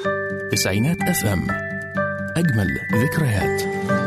تسعينات اف ام اجمل ذكريات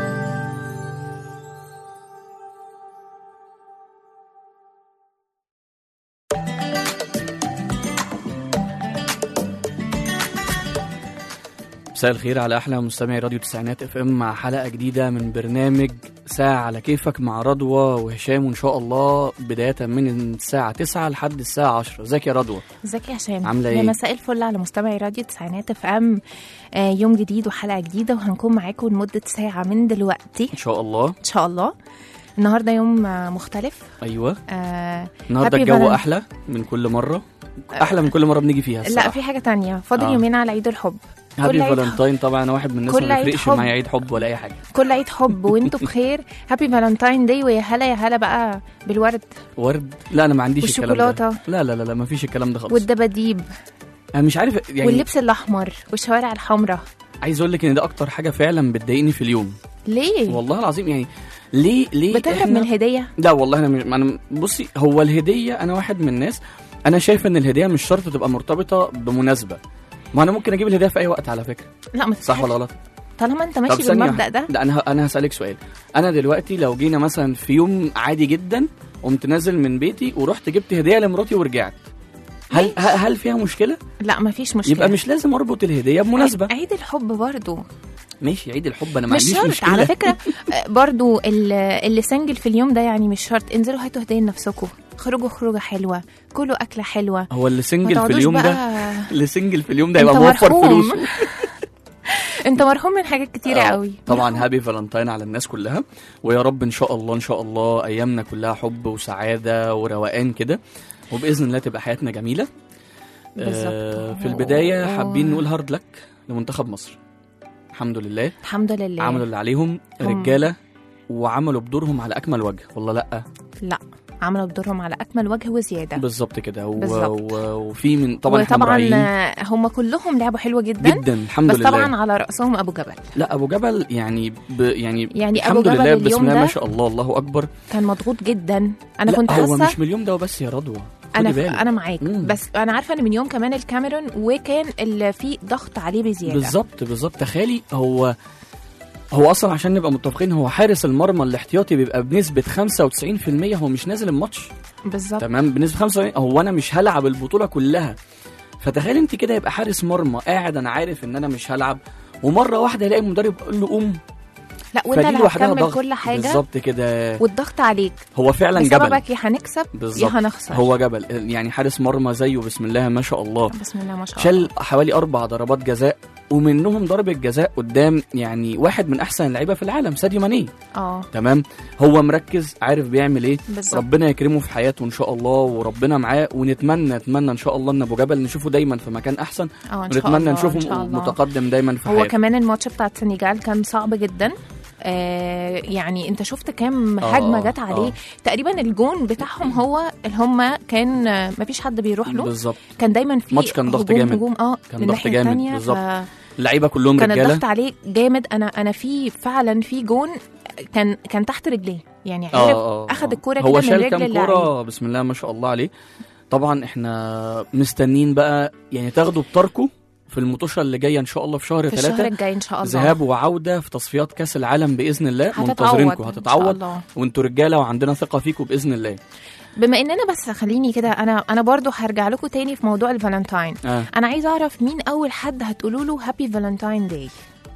مساء الخير على احلى مستمعي راديو تسعينات اف ام مع حلقه جديده من برنامج ساعه على كيفك مع رضوى وهشام وان شاء الله بدايه من الساعه 9 لحد الساعه 10 ازيك يا رضوى ازيك يا هشام عاملة يا ايه؟ مساء الفل على مستمعي راديو تسعينات اف ام آه يوم جديد وحلقه جديده وهنكون معاكم لمده ساعه من دلوقتي ان شاء الله ان شاء الله النهارده يوم آه مختلف ايوه آه النهارده Happy الجو Valentine. احلى من كل مره احلى من كل مره بنيجي فيها لا الصراحه في حاجه تانية فاضل آه. يومين على عيد الحب هابي كل عيد فالنتاين طبعا انا واحد من الناس كل ما عيد بيفرقش حب. معايا عيد حب ولا اي حاجه كل عيد حب وانتوا بخير هابي فالنتاين داي ويا هلا يا هلا بقى بالورد ورد لا انا ما عنديش الكلام ده والشوكولاتة. لا لا لا لا ما فيش الكلام ده خالص والدباديب انا مش عارف يعني واللبس الاحمر والشوارع الحمراء عايز اقول لك ان ده اكتر حاجه فعلا بتضايقني في اليوم ليه والله العظيم يعني ليه ليه بتهرب إحنا- من الهديه لا والله انا مش انا بصي هو الهديه انا واحد من الناس انا شايف ان الهديه مش شرط تبقى مرتبطه بمناسبه ما انا ممكن اجيب الهديه في اي وقت على فكره لا ما صح ولا غلط طالما انت طب ماشي ثانية بالمبدا واحدة. ده لا انا ه- انا هسالك سؤال انا دلوقتي لو جينا مثلا في يوم عادي جدا قمت نازل من بيتي ورحت جبت هديه لمراتي ورجعت هل ماشي. ه- هل فيها مشكله لا ما فيش مشكله يبقى مش لازم اربط الهديه بمناسبه عيد الحب برضو ماشي عيد الحب انا ما مش عنديش شرط مشكله على فكره آه، برضو ال- اللي سنجل في اليوم ده يعني مش شرط انزلوا هاتوا هديه لنفسكم خرجوا خروجه حلوه كلوا اكله حلوه هو اللي ما سنجل في تقعدوش اليوم ده بقى اللي سنجل في اليوم ده انت يبقى موفر مرحوم. فلوسه انت مرحوم من حاجات كتيره آه، قوي طبعا هابي فالنتاين على الناس كلها ويا رب ان شاء الله ان شاء الله ايامنا كلها حب وسعاده وروقان كده وباذن الله تبقى حياتنا جميله بالظبط. آه في البدايه أوه. حابين نقول هارد لك لمنتخب مصر الحمد لله الحمد لله عملوا اللي عليهم هم- رجاله وعملوا بدورهم على اكمل وجه والله لا لا عملوا بدورهم على اكمل وجه وزياده بالظبط كده و... بالظبط. و... وفي من طبعا احنا وطبعا مراعيين آه، هم كلهم لعبوا حلوه جدا جدا الحمد بس لله طبعا على راسهم ابو جبل لا ابو جبل يعني ب... يعني يعني أبو الحمد جبل لله بسم اليوم الله ما ده شاء الله الله اكبر كان مضغوط جدا انا لا كنت هو حاسه مش من اليوم ده وبس يا رضوى انا خدي بالك. انا معاك مم. بس انا عارفه ان من يوم كمان الكاميرون وكان اللي في ضغط عليه بزياده بالظبط بالظبط تخيلي هو هو اصلا عشان نبقى متفقين هو حارس المرمى الاحتياطي بيبقى بنسبه 95% هو مش نازل الماتش بالظبط تمام بنسبه 95 هو انا مش هلعب البطوله كلها فتخيل انت كده يبقى حارس مرمى قاعد انا عارف ان انا مش هلعب ومره واحده يلاقي المدرب يقول له قوم لا وانت فدي اللي لوحدها هتكمل ضغط كل حاجه بالظبط كده والضغط عليك هو فعلا جبل بسببك يا هنكسب يا بالظبط هنخسر هو جبل يعني حارس مرمى زيه بسم الله ما شاء الله بسم الله ما شاء الله شال حوالي اربع ضربات جزاء ومنهم ضربة جزاء قدام يعني واحد من احسن اللعيبه في العالم ساديو ماني اه تمام هو مركز عارف بيعمل ايه بالظبط ربنا يكرمه في حياته ان شاء الله وربنا معاه ونتمنى نتمنى ان شاء الله ان ابو جبل نشوفه دايما في مكان احسن اه ان شاء ونتمنى الله ان نشوفه شاء الله متقدم دايما في هو حياته كمان الماتش بتاع السنغال كان صعب جدا آه يعني انت شفت كام آه، هجمه جت عليه آه. تقريبا الجون بتاعهم هو اللي هم كان آه، مفيش حد بيروح له بالظبط كان دايما في ماتش كان ضغط هجوم جامد. هجوم اه كان للناحية ضغط جامد، التانية، بالظبط. ف- اللعيبه كلهم كان رجاله الضغط عليه جامد انا انا في فعلا في جون كان كان تحت رجليه يعني اه عرف اه اخد آه. الكوره هو كده من شال رجل كام اللعيب كوره بسم الله ما شاء الله عليه طبعا احنا مستنين بقى يعني تاخدوا بطاركم في المطوشه اللي جايه ان شاء الله في شهر في الشهر ثلاثة الجاي ان شاء الله ذهاب وعوده في تصفيات كاس العالم باذن الله منتظرينكم هتتعوض إن شاء هتتعوض الله. وانتوا رجاله وعندنا ثقه فيكم باذن الله بما اننا بس خليني كده انا انا برضو هرجع لكم تاني في موضوع الفالنتاين آه. انا عايزه اعرف مين اول حد هتقولوا له هابي فالنتاين داي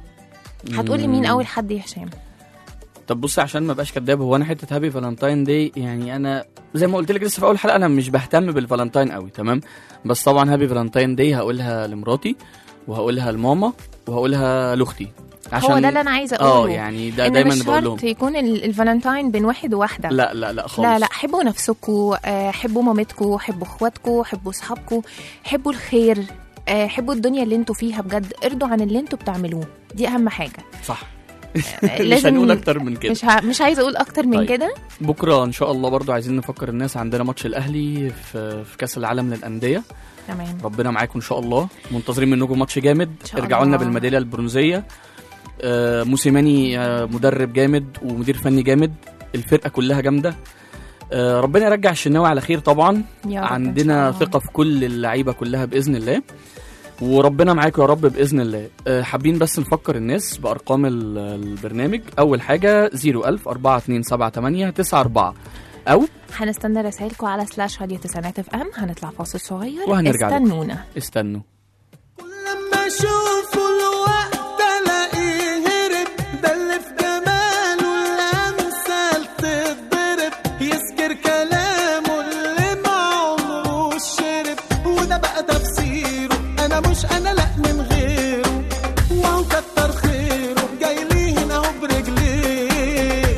هتقولي مين مم. اول حد يا هشام طب بصي عشان ما بقاش كداب هو انا حته هابي فالنتاين دي يعني انا زي ما قلت لك لسه في اول حلقه انا مش بهتم بالفالنتاين قوي تمام بس طبعا هابي فالنتاين دي هقولها لمراتي وهقولها لماما وهقولها لاختي هو ده اللي انا عايزه اه اقوله يعني ده ان دايما مش بقول لهم شرط يكون ال- الفالنتاين بين واحد وواحده لا لا لا خالص لا لا حبوا نفسكم آه، حبوا مامتكم حبوا اخواتكم حبوا اصحابكم حبوا الخير آه، حبوا الدنيا اللي انتوا فيها بجد ارضوا عن اللي انتوا بتعملوه دي اهم حاجه صح آه، مش هنقول اكتر من كده مش ه... مش عايزه اقول اكتر من طيب. كده بكره ان شاء الله برضو عايزين نفكر الناس عندنا ماتش الاهلي في في كاس العالم للانديه تمام ربنا معاكم ان شاء الله منتظرين منكم ماتش جامد شاء ارجعوا لنا الله. بالميداليه البرونزيه آه، موسيماني آه، مدرب جامد ومدير فني جامد الفرقه كلها جامده آه، ربنا يرجع الشناوي على خير طبعا يا رب إن عندنا شاء الله. ثقه في كل اللعيبه كلها باذن الله وربنا معاكم يا رب باذن الله آه، حابين بس نفكر الناس بارقام ال- البرنامج اول حاجه 01000 4278 94 او هنستنى رسائلكم على سلاش راديو تسعينات اف ام هنطلع فاصل صغير وهنرجع لكم. استنونا استنوا لما اشوفه الوقت الاقيه هرب ده اللي في جماله الامثال تتضرب يسكر كلامه اللي ما عمره شرب وده بقى تفسيره انا مش انا لا من غيره وهو كتر خيره جاي لي هنا اهو برجليه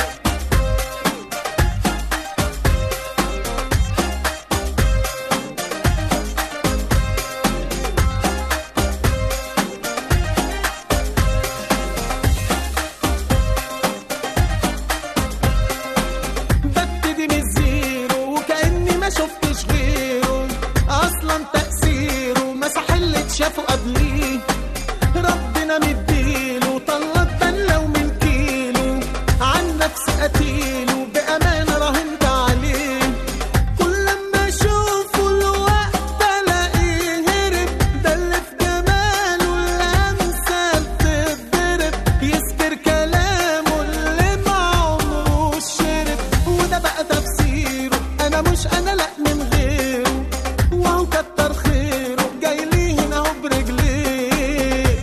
ببتدي من الزيرو وكأني ما شفتش غيره أصلا تأثيره مسح اللي اتشافه قبليه ربنا مديله طلت بلة ومن كيلو عن نفسي قتيله بأمانة راهنت عليه كل لما أشوفه الوقت ألاقيه هرب ده اللي في جماله الأمثال تتضرب يسكر كلامه اللي ما عمره شرب وده بقى تفسيره أنا مش أنا لأ من غيره وهو كتر خيره جاي لي هنا أهو برجليه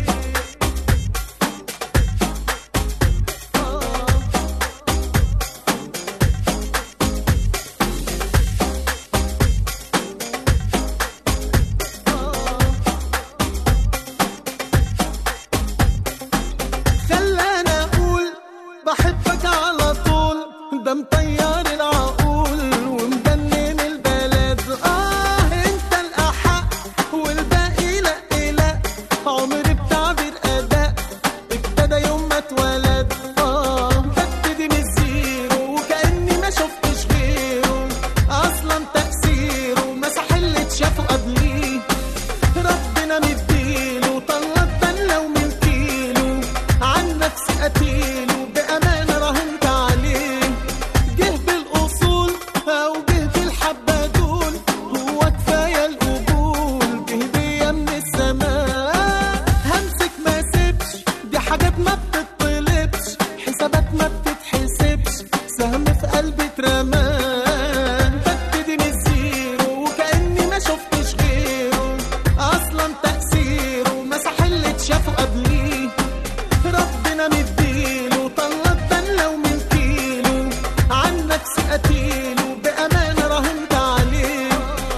خلاني اقول بحبك على طول ده مطير العقول ومجنن البلد اه انت الاحق والباقي لا لا عمري بتعبير اداء ابتدى يوم ما اتولد اه ببتدي من الزيرو وكاني ما شفتش غيره اصلا تاثيره مسح اللي اتشافه قبليه ربنا مديله طلت بلة ومن كيلو عن نفسي قتيله بأمانة راهنت عليه جه بالأصول أو جه بالحبة دول هو كفاية القبول بهدية من السماء همسك ما سيبش دي حاجات ما بتطلبش حسابات ما بتتحسبش سهم في قلبي اترمى ببتدي من الزيرو وكأني ما شفتش غيره أصلا تأثيره مسح اللي اتشافه قبليه ربنا مديله طلت بلة ومن كيلو عن نفسي قتيله بأمانة راهنت عليه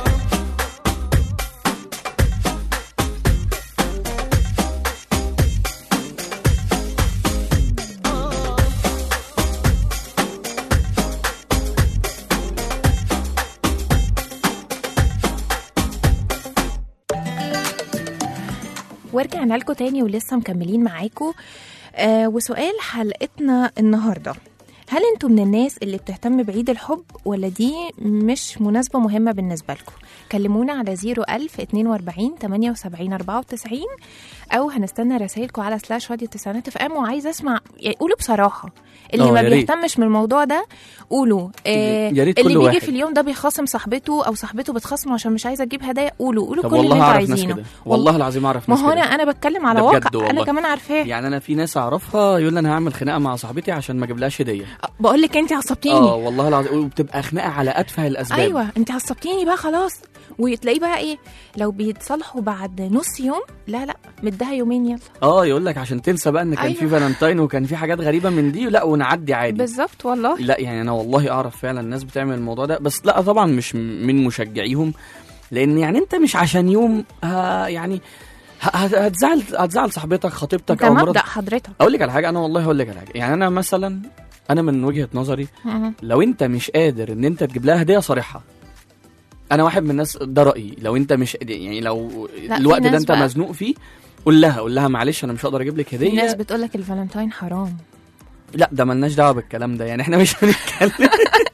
ورجعنا لكم تاني ولسه مكملين معاكم آه وسؤال حلقتنا النهارده هل انتوا من الناس اللي بتهتم بعيد الحب ولا دي مش مناسبة مهمة بالنسبة لكم كلمونا على 01000 42 78 94 أو هنستنى رسائلكم على سلاش راديو تسعينات اف ام وعايزة أسمع يعني قولوا بصراحة اللي آه، ما يا ريت. بيهتمش من الموضوع ده قولوا آه يا ريت اللي كل بيجي واحد. في اليوم ده بيخاصم صاحبته أو صاحبته بتخاصمه عشان مش عايزة تجيب هدايا قولوا قولوا طب كل اللي والله انتوا اعرف ناس عايزينه كده والله العظيم اعرف ما ناس هو كده انا انا بتكلم على ده واقع بجد انا والله. كمان عارفاه يعني انا في ناس اعرفها يقول لي انا هعمل خناقه مع صاحبتي عشان ما اجيبلهاش هديه بقول لك انت عصبتيني اه والله العظيم وبتبقى خناقه على اتفه الاسباب ايوه انت عصبتيني بقى خلاص وتلاقيه بقى ايه لو بيتصالحوا بعد نص يوم لا لا مدها يومين يلا اه يقول لك عشان تنسى بقى ان كان أيوة. في فالنتاين وكان في حاجات غريبه من دي لا ونعدي عادي بالظبط والله لا يعني انا والله اعرف فعلا ناس بتعمل الموضوع ده بس لا طبعا مش من مشجعيهم لان يعني انت مش عشان يوم ها يعني ه- ه- هتزعل هتزعل صاحبتك خطيبتك ده او مبدا مراتك حضرتك اقول لك على حاجه انا والله هقول لك على حاجه يعني انا مثلا انا من وجهه نظري مم. لو انت مش قادر ان انت تجيب لها هديه صارحها انا واحد من الناس ده رايي لو انت مش يعني لو لا، في الوقت ده ناس انت بقى- مزنوق فيه قول لها قول لها معلش انا مش هقدر اجيب لك في ناس هديه بتقول لك الفالنتاين حرام لا ده ملناش دعوه بالكلام ده يعني احنا مش هنتكلم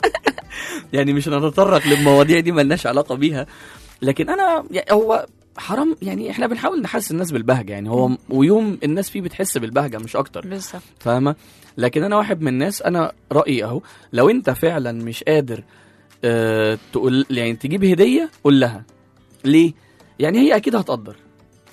يعني مش هنتطرق للمواضيع دي ملناش علاقه بيها لكن انا يعني هو حرام يعني احنا بنحاول نحسس الناس بالبهجه يعني هو ويوم الناس فيه بتحس بالبهجه مش اكتر بالظبط فاهمه لكن انا واحد من الناس انا رايي اهو لو انت فعلا مش قادر اه تقول يعني تجيب هديه قول لها ليه يعني هي اكيد هتقدر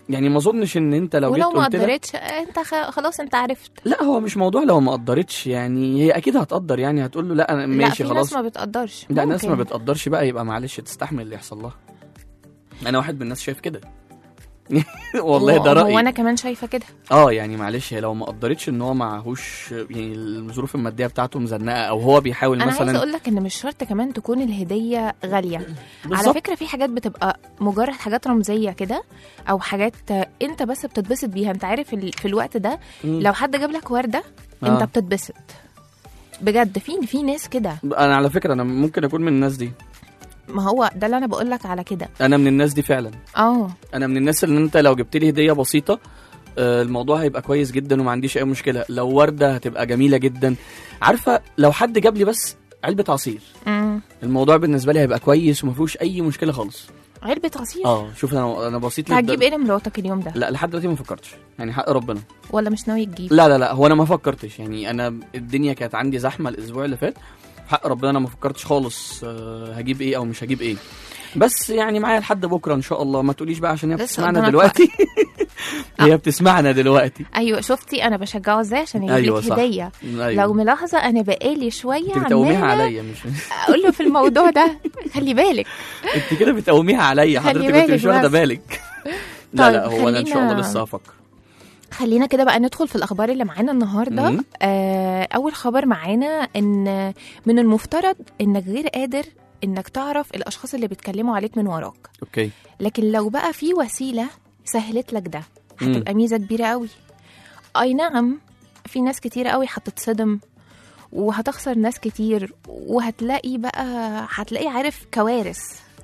يعني ما اظنش ان انت لو جيت ولو ما قلت لها قدرتش آه، انت خ- خلاص انت عرفت لا هو مش موضوع لو ما قدرتش يعني هي اكيد هتقدر يعني هتقول له لا انا لا ماشي في خلاص ناس ما بتقدرش لا ناس ما ممكن. بتقدرش بقى يبقى معلش تستحمل اللي يحصل لها انا واحد من الناس شايف كده والله ده و- رايي وانا كمان شايفه كده اه يعني معلش هي لو ما قدرتش ان هو معهوش يعني الظروف الماديه بتاعته مزنقه او هو بيحاول انا عايزه مثلا اقول لك ان مش شرط كمان تكون الهديه غاليه على بالظبط. فكره في حاجات بتبقى مجرد حاجات رمزيه كده او حاجات آه، انت بس بتتبسط بيها انت عارف ال- في الوقت ده مم. لو حد جاب لك ورده آه. انت بتتبسط بجد في في ناس كده انا على فكره انا ممكن اكون من الناس دي ما هو ده اللي انا بقول لك على كده انا من الناس دي فعلا اه انا من الناس اللي انت لو جبت لي هديه بسيطه آه، الموضوع هيبقى كويس جدا وما عنديش اي مشكله لو ورده هتبقى جميله جدا عارفه لو حد جاب لي بس علبه عصير امم الموضوع بالنسبه لي هيبقى كويس وما فيهوش اي مشكله خالص علبه عصير اه شوف انا انا بسيط انت هتجيب للدر- ايه لمراتك اليوم ده لا لحد دلوقتي ما فكرتش يعني حق ربنا ولا مش ناوي تجيب لا لا لا هو انا ما فكرتش يعني انا الدنيا كانت عندي زحمه الاسبوع اللي فات حق ربنا انا ما فكرتش خالص آه، هجيب ايه او مش هجيب ايه بس يعني معايا لحد بكره ان شاء الله ما تقوليش بقى عشان هي لسه بتسمعنا قدامك دلوقتي هي بتسمعنا دلوقتي ايوه شفتي انا بشجعه ازاي عشان يجيب ايوه لك صح هديه أيوة. لو ملاحظه انا بقالي شويه انت بتقوميها عمالة عليا مش اقول له في الموضوع ده خلي بالك انت كده بتقوميها عليا خلي حضرتك بالك انت مش واخده بس. بالك لا لا طيب، هو انا ان شاء الله خلينا- لسه هفكر خلينا كده بقى ندخل في الاخبار اللي معانا النهارده مم. آه اول خبر معانا ان من المفترض انك غير قادر انك تعرف الاشخاص اللي بيتكلموا عليك من وراك اوكي لكن لو بقى في وسيله سهلت لك ده مم. هتبقى ميزه كبيره قوي اي نعم في ناس كتير قوي هتتصدم وهتخسر ناس كتير وهتلاقي بقى هتلاقي عارف كوارث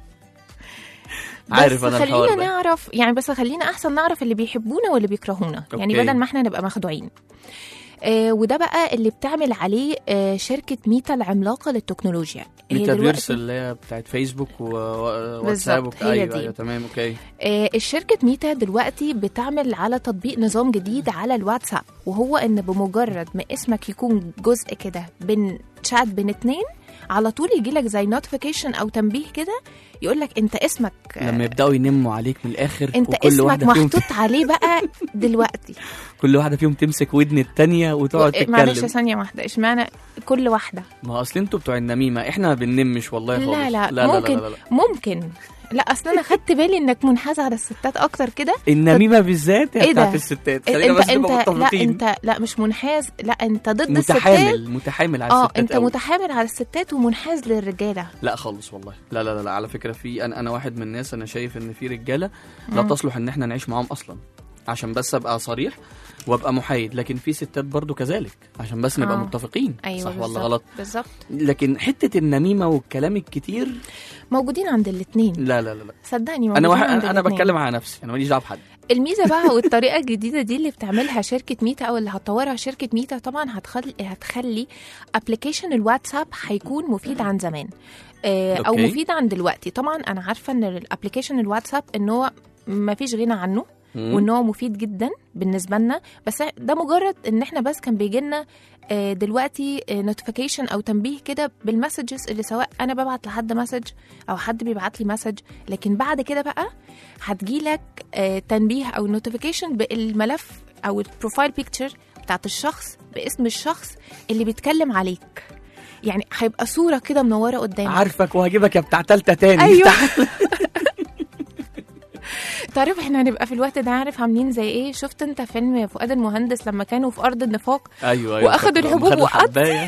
عارف بس أنا الحوار خلينا ده. نعرف يعني بس خلينا احسن نعرف اللي بيحبونا واللي بيكرهونا يعني أوكي. بدل ما احنا نبقى مخدوعين آه وده بقى اللي بتعمل عليه آه شركة ميتا العملاقة للتكنولوجيا هي ميتافيرس دلوقتي- اللي هي بتاعت فيسبوك و- و- واتساب بالظبط، وك- هي ايوه دي. ايوه تمام اوكي آه، الشركة ميتا دلوقتي بتعمل على تطبيق نظام جديد على الواتساب وهو ان بمجرد ما اسمك يكون جزء كده بين شات بين اتنين على طول يجيلك زي نوتيفيكيشن او تنبيه كده يقول لك انت اسمك آه، لما يبداوا ينموا عليك من الاخر انت وكل اسمك واحده فيهم محطوط عليه بقى دلوقتي كل واحده فيهم تمسك ودن التانية وتقعد معلش تتكلم ثانية واحدة اشمعنى كل واحدة ما هو اصل انتوا بتوع النميمه احنا ما بننمش والله خالص لا لا, لا, ممكن لا, لا, لا. ممكن لا اصل انا خدت بالي انك منحاز على الستات اكتر كده النميمه بالذات هي ايه ده؟ بتاعت الستات خلينا انت بس نبقى انت لا متفقين انت لا مش منحاز لا انت ضد الستات متحامل متحامل على اه الستات انت أوي. متحامل على الستات ومنحاز للرجاله لا خالص والله لا لا لا, لا. على فكره في انا انا واحد من الناس انا شايف ان في رجاله لا تصلح ان احنا نعيش معاهم اصلا عشان بس ابقى صريح وابقى محايد لكن في ستات برضو كذلك عشان بس نبقى آه. متفقين ايوه صح بالظبط ولا غلط بالظبط لكن حته النميمه والكلام الكتير موجودين عند الاثنين لا لا لا, لا. صدقني موجودين انا واحد عند انا الاتنين. بتكلم على نفسي انا ماليش دعوه بحد الميزه بقى والطريقه الجديده دي اللي بتعملها شركه ميتا او اللي هتطورها شركه ميتا طبعا هتخلي هتخلي ابلكيشن الواتساب هيكون مفيد عن زمان آه، او أوكي. مفيد عن دلوقتي طبعا انا عارفه ان الابلكيشن الواتساب ان هو ما فيش غنى عنه مم. وان هو مفيد جدا بالنسبه لنا بس ده مجرد ان احنا بس كان بيجي لنا دلوقتي نوتيفيكيشن او تنبيه كده بالمسجز اللي سواء انا ببعت لحد مسج او حد بيبعت لي مسج لكن بعد كده بقى هتجيلك آه، تنبيه او نوتيفيكيشن بالملف او البروفايل بيكتشر بتاعت الشخص باسم الشخص اللي بيتكلم عليك يعني هيبقى صوره كده منوره قدامك عارفك وهجيبك يا بتاع تالتة تاني ايوه تعرف احنا هنبقى في الوقت ده عارف عاملين زي ايه شفت انت فيلم فؤاد المهندس لما كانوا في ارض النفاق ايوه ايوه وأخدوا فاكره. الحبوب خدوا وقط. الحباية.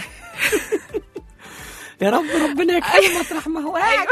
يا رب ربنا يكرمك مطرح ما هو قاعد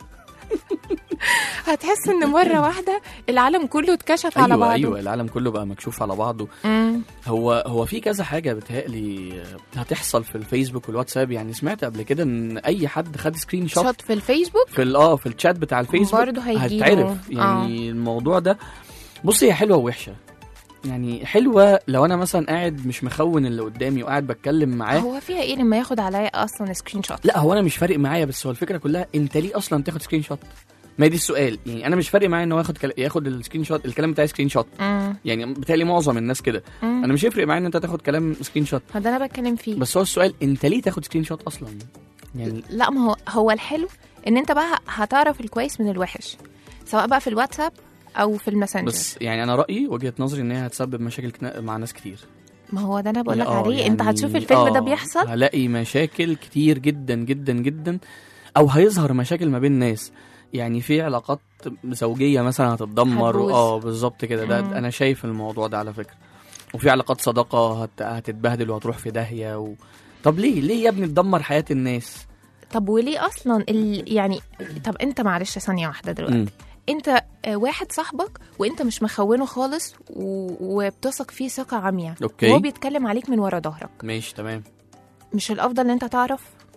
هتحس ان مره واحده العالم كله اتكشف على ايوه بعضه ايوه العالم كله بقى مكشوف على بعضه مم. هو هو في كذا حاجه بتهيألي هتحصل في الفيسبوك والواتساب يعني سمعت قبل كده ان اي حد خد سكرين شوت شوت في الفيسبوك في ال- اه في الشات بتاع الفيسبوك برضه هيجيله. هتتعرف يعني الموضوع ده بصي هي حلوه ووحشه يعني حلوه لو انا مثلا قاعد مش مخون اللي قدامي وقاعد بتكلم معاه هو فيها ايه لما ياخد عليا اصلا سكرين شوت لا هو انا مش فارق معايا بس هو الفكره كلها انت ليه اصلا تاخد سكرين شوت ما هي دي السؤال يعني انا مش فارق معايا ان هو ياخد كلا- ياخد السكرين شوت الكلام بتاعي سكرين شوت مم. يعني بالتالي معظم الناس كده مم. انا مش هيفرق معايا ان انت تاخد كلام سكرين شوت ما ده انا بتكلم فيه بس هو السؤال انت ليه تاخد سكرين شوت اصلا يعني لا ما هو هو الحلو ان انت بقى هتعرف الكويس من الوحش سواء بقى في الواتساب او في الماسنجر بس يعني انا رايي وجهه نظري ان هي هتسبب مشاكل كنا- مع ناس كتير ما هو ده انا بقول لك آه، عليه انت يعني- هتشوف الفيلم ده آه، بيحصل هلاقي مشاكل كتير جدا جدا جدا او هيظهر مشاكل ما بين ناس يعني في علاقات زوجيه مثلا هتتدمر هتبوظ. اه بالظبط كده ده مم. انا شايف الموضوع ده على فكره وفي علاقات صداقه هت... هتتبهدل وهتروح في داهيه و... طب ليه ليه يا ابني تدمر حياه الناس طب وليه اصلا ال... يعني طب انت معلش ثانيه واحده دلوقتي مم. انت آه، واحد صاحبك وانت مش مخونه خالص و... وبتثق فيه ثقه عمياء اوكي وهو بيتكلم عليك من ورا ظهرك ماشي تمام مش الافضل ان انت تعرف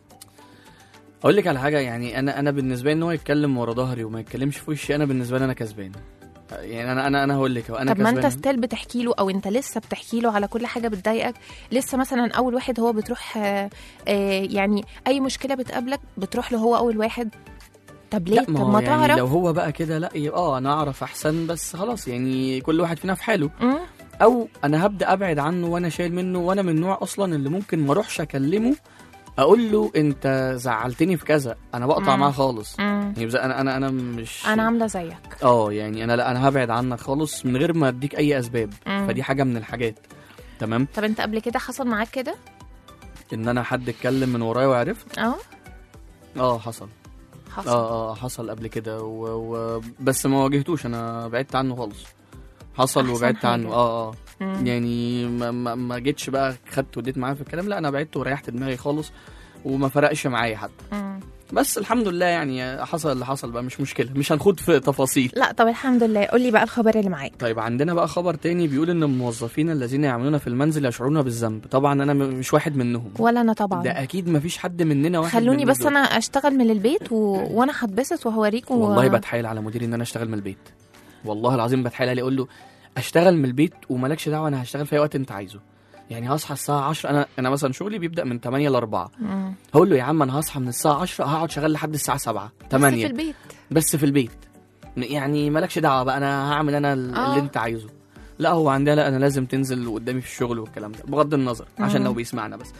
اقول لك على حاجه يعني انا انا بالنسبه لي ان هو يتكلم ورا ظهري وما يتكلمش في وشي انا بالنسبه لي انا كسبان يعني انا انا انا هقول لك انا طب ما كسبان انت ستيل بتحكي له او انت لسه بتحكي له على كل حاجه بتضايقك لسه مثلا اول واحد هو بتروح آه، آه، يعني اي مشكله بتقابلك بتروح له هو اول واحد طب ليه لا طب ما, هو ما يعني تعرف لو هو بقى كده لا يبقى اه انا اعرف احسن بس خلاص يعني كل واحد فينا في حاله مم، او انا هبدا ابعد عنه وانا شايل منه وانا من النوع اصلا اللي ممكن ما اروحش اكلمه اقول له انت زعلتني في كذا انا بقطع مم. معاه خالص مم. يعني بز- انا انا انا مش انا عامله زيك اه يعني انا لا انا هبعد عنك خالص من غير ما اديك اي اسباب مم. فدي حاجه من الحاجات تمام طب انت قبل كده حصل معاك كده ان انا حد اتكلم من ورايا وعرفت اه اه حصل حصل اه اه حصل قبل كده و... و... بس ما واجهتوش انا بعدت عنه خالص حصل أحسن وبعدت حاجة. عنه اه اه مم. يعني ما, ما, ما جيتش بقى خدت وديت معاه في الكلام لا انا بعدت وريحت دماغي خالص وما فرقش معايا حتى مم. بس الحمد لله يعني حصل اللي حصل بقى مش مشكله مش هنخوض في تفاصيل لا طب الحمد لله قول لي بقى الخبر اللي معاك طيب عندنا بقى خبر تاني بيقول ان الموظفين الذين يعملون في المنزل يشعرون بالذنب طبعا انا م- مش واحد منهم ولا انا طبعا ده اكيد ما فيش حد مننا واحد خلوني من بس دول. انا اشتغل من البيت و... وانا هتبسط وهوريكم والله بتحايل على مديري ان انا اشتغل من البيت والله العظيم بتحايل عليه اقول له اشتغل من البيت ومالكش دعوه انا هشتغل في اي وقت انت عايزه يعني هصحى الساعه 10 انا انا مثلا شغلي بيبدا من 8 ل 4 مم. هقول له يا عم انا هصحى من الساعه 10 هقعد شغال لحد الساعه 7 بس 8 في البيت بس في البيت يعني مالكش دعوه بقى انا هعمل انا ال- آه. اللي انت عايزه لا هو عندها لا انا لازم تنزل قدامي في الشغل والكلام ده بغض النظر عشان مم. لو بيسمعنا بس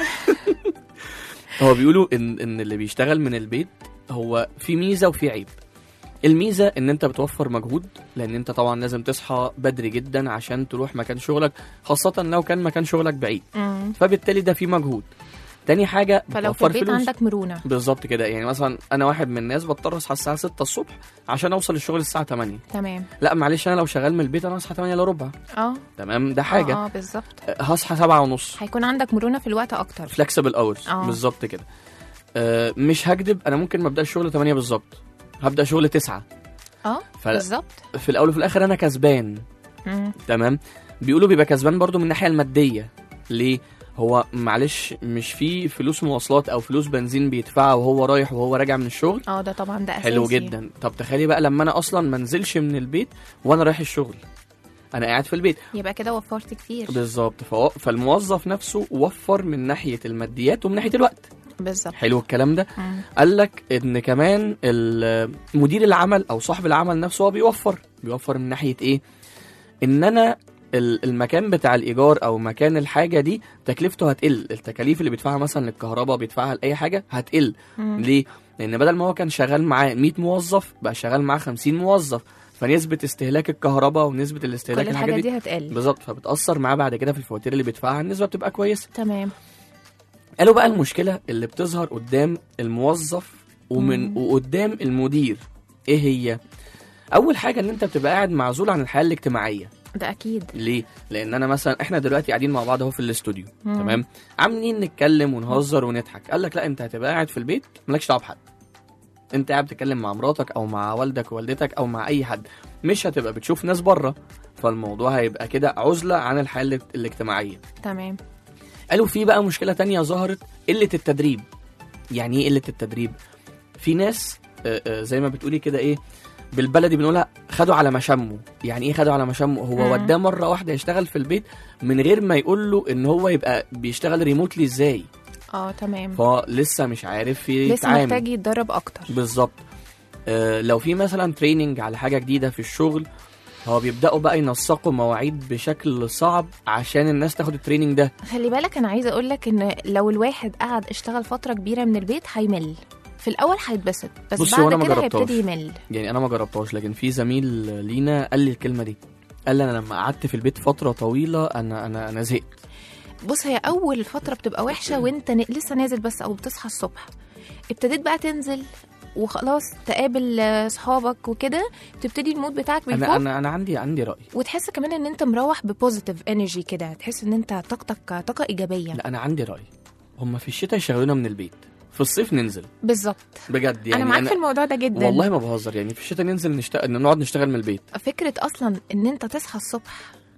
هو بيقولوا ان ان اللي بيشتغل من البيت هو في ميزه وفي عيب الميزه ان انت بتوفر مجهود لان انت طبعا لازم تصحى بدري جدا عشان تروح مكان شغلك خاصه لو كان مكان شغلك بعيد مم. فبالتالي ده في مجهود تاني حاجه فلو في بتوفر البيت فلوس. عندك مرونه بالظبط كده يعني مثلا انا واحد من الناس بضطر اصحى الساعه 6 الصبح عشان اوصل الشغل الساعه 8 تمام لا معلش انا لو شغال من البيت انا هصحى 8 الا ربع اه تمام ده حاجه اه, آه بالظبط هصحى 7 ونص هيكون عندك مرونه في الوقت اكتر فلكسبل اورز آه. بالظبط كده آه مش هكدب انا ممكن ما ابداش شغل 8 بالظبط هبدا شغل 9 اه ف- بالظبط في الاول وفي الاخر انا كسبان مم. تمام بيقولوا بيبقى كسبان برضو من الناحيه الماديه ليه هو معلش مش في فلوس مواصلات او فلوس بنزين بيدفعها وهو رايح وهو راجع من الشغل اه ده طبعا ده اساسي حلو جدا طب تخيلي بقى لما انا اصلا ما انزلش من البيت وانا رايح الشغل انا قاعد في البيت يبقى كده وفرت كتير بالظبط فهو- فالموظف نفسه وفر من ناحيه الماديات ومن ناحيه الوقت بالظبط حلو الكلام ده مم. قال لك ان كمان ال- مدير العمل او صاحب العمل نفسه هو بيوفر بيوفر من ناحيه ايه ان انا ال- المكان بتاع الايجار او مكان الحاجه دي تكلفته هتقل التكاليف اللي بيدفعها مثلا للكهرباء بيدفعها لاي حاجه هتقل مم. ليه لان بدل ما هو كان شغال معاه 100 موظف بقى شغال معاه 50 موظف فنسبه استهلاك الكهرباء ونسبه الاستهلاك كل الحاجات الحاجات دي دي هتقل بالظبط فبتاثر معاه بعد كده في الفواتير اللي بيدفعها النسبه بتبقى كويسه تمام قالوا بقى المشكله اللي بتظهر قدام الموظف ومن مم. وقدام المدير ايه هي اول حاجه ان انت بتبقى قاعد معزول عن الحياه الاجتماعيه ده اكيد ليه لان انا مثلا احنا دلوقتي قاعدين مع بعض اهو في الاستوديو مم. تمام عاملين نتكلم ونهزر ونضحك قال لك لا انت هتبقى قاعد في البيت مالكش دعوه بحد انت قاعد بتتكلم مع مراتك او مع والدك ووالدتك او مع اي حد مش هتبقى بتشوف ناس بره فالموضوع هيبقى كده عزله عن الحياه الاجت- الاجتماعيه تمام قالوا في بقى مشكله تانية ظهرت قله التدريب يعني ايه قله التدريب في ناس آه، آه، زي ما بتقولي كده ايه بالبلدي بنقولها خدوا على مشامه يعني ايه خدوا على مشامه هو مم. وداه مره واحده يشتغل في البيت من غير ما يقول له ان هو يبقى بيشتغل ريموتلي ازاي اه تمام فهو لسه مش عارف لسه يتعامل محتاج يتدرب اكتر بالظبط آه لو في مثلا تريننج على حاجه جديده في الشغل هو بيبداوا بقى ينسقوا مواعيد بشكل صعب عشان الناس تاخد التريننج ده خلي بالك انا عايزه اقول لك ان لو الواحد قعد اشتغل فتره كبيره من البيت هيمل في الاول هيتبسط بس بصي، هو بعد أنا ما كده جربتهاش. هيبتدي يمل يعني انا ما جربتهاش لكن في زميل لينا قال لي الكلمه دي قال لي انا لما قعدت في البيت فتره طويله انا انا انا زهقت بص هي اول فتره بتبقى وحشه وانت ن... لسه نازل بس او بتصحى الصبح ابتديت بقى تنزل وخلاص تقابل آه، صحابك وكده تبتدي المود بتاعك بيفوق انا انا انا عندي عندي راي وتحس كمان ان انت مروح ببوزيتيف انرجي كده تحس ان انت طاقتك طاقه ايجابيه لا انا عندي راي هم في الشتاء يشغلونا من البيت في الصيف ننزل بالظبط بجد يعني انا معاك في الموضوع ده جدا والله ما بهزر يعني في الشتاء ننزل نشتغل نقعد نشتغل من البيت فكره اصلا ان انت تصحى الصبح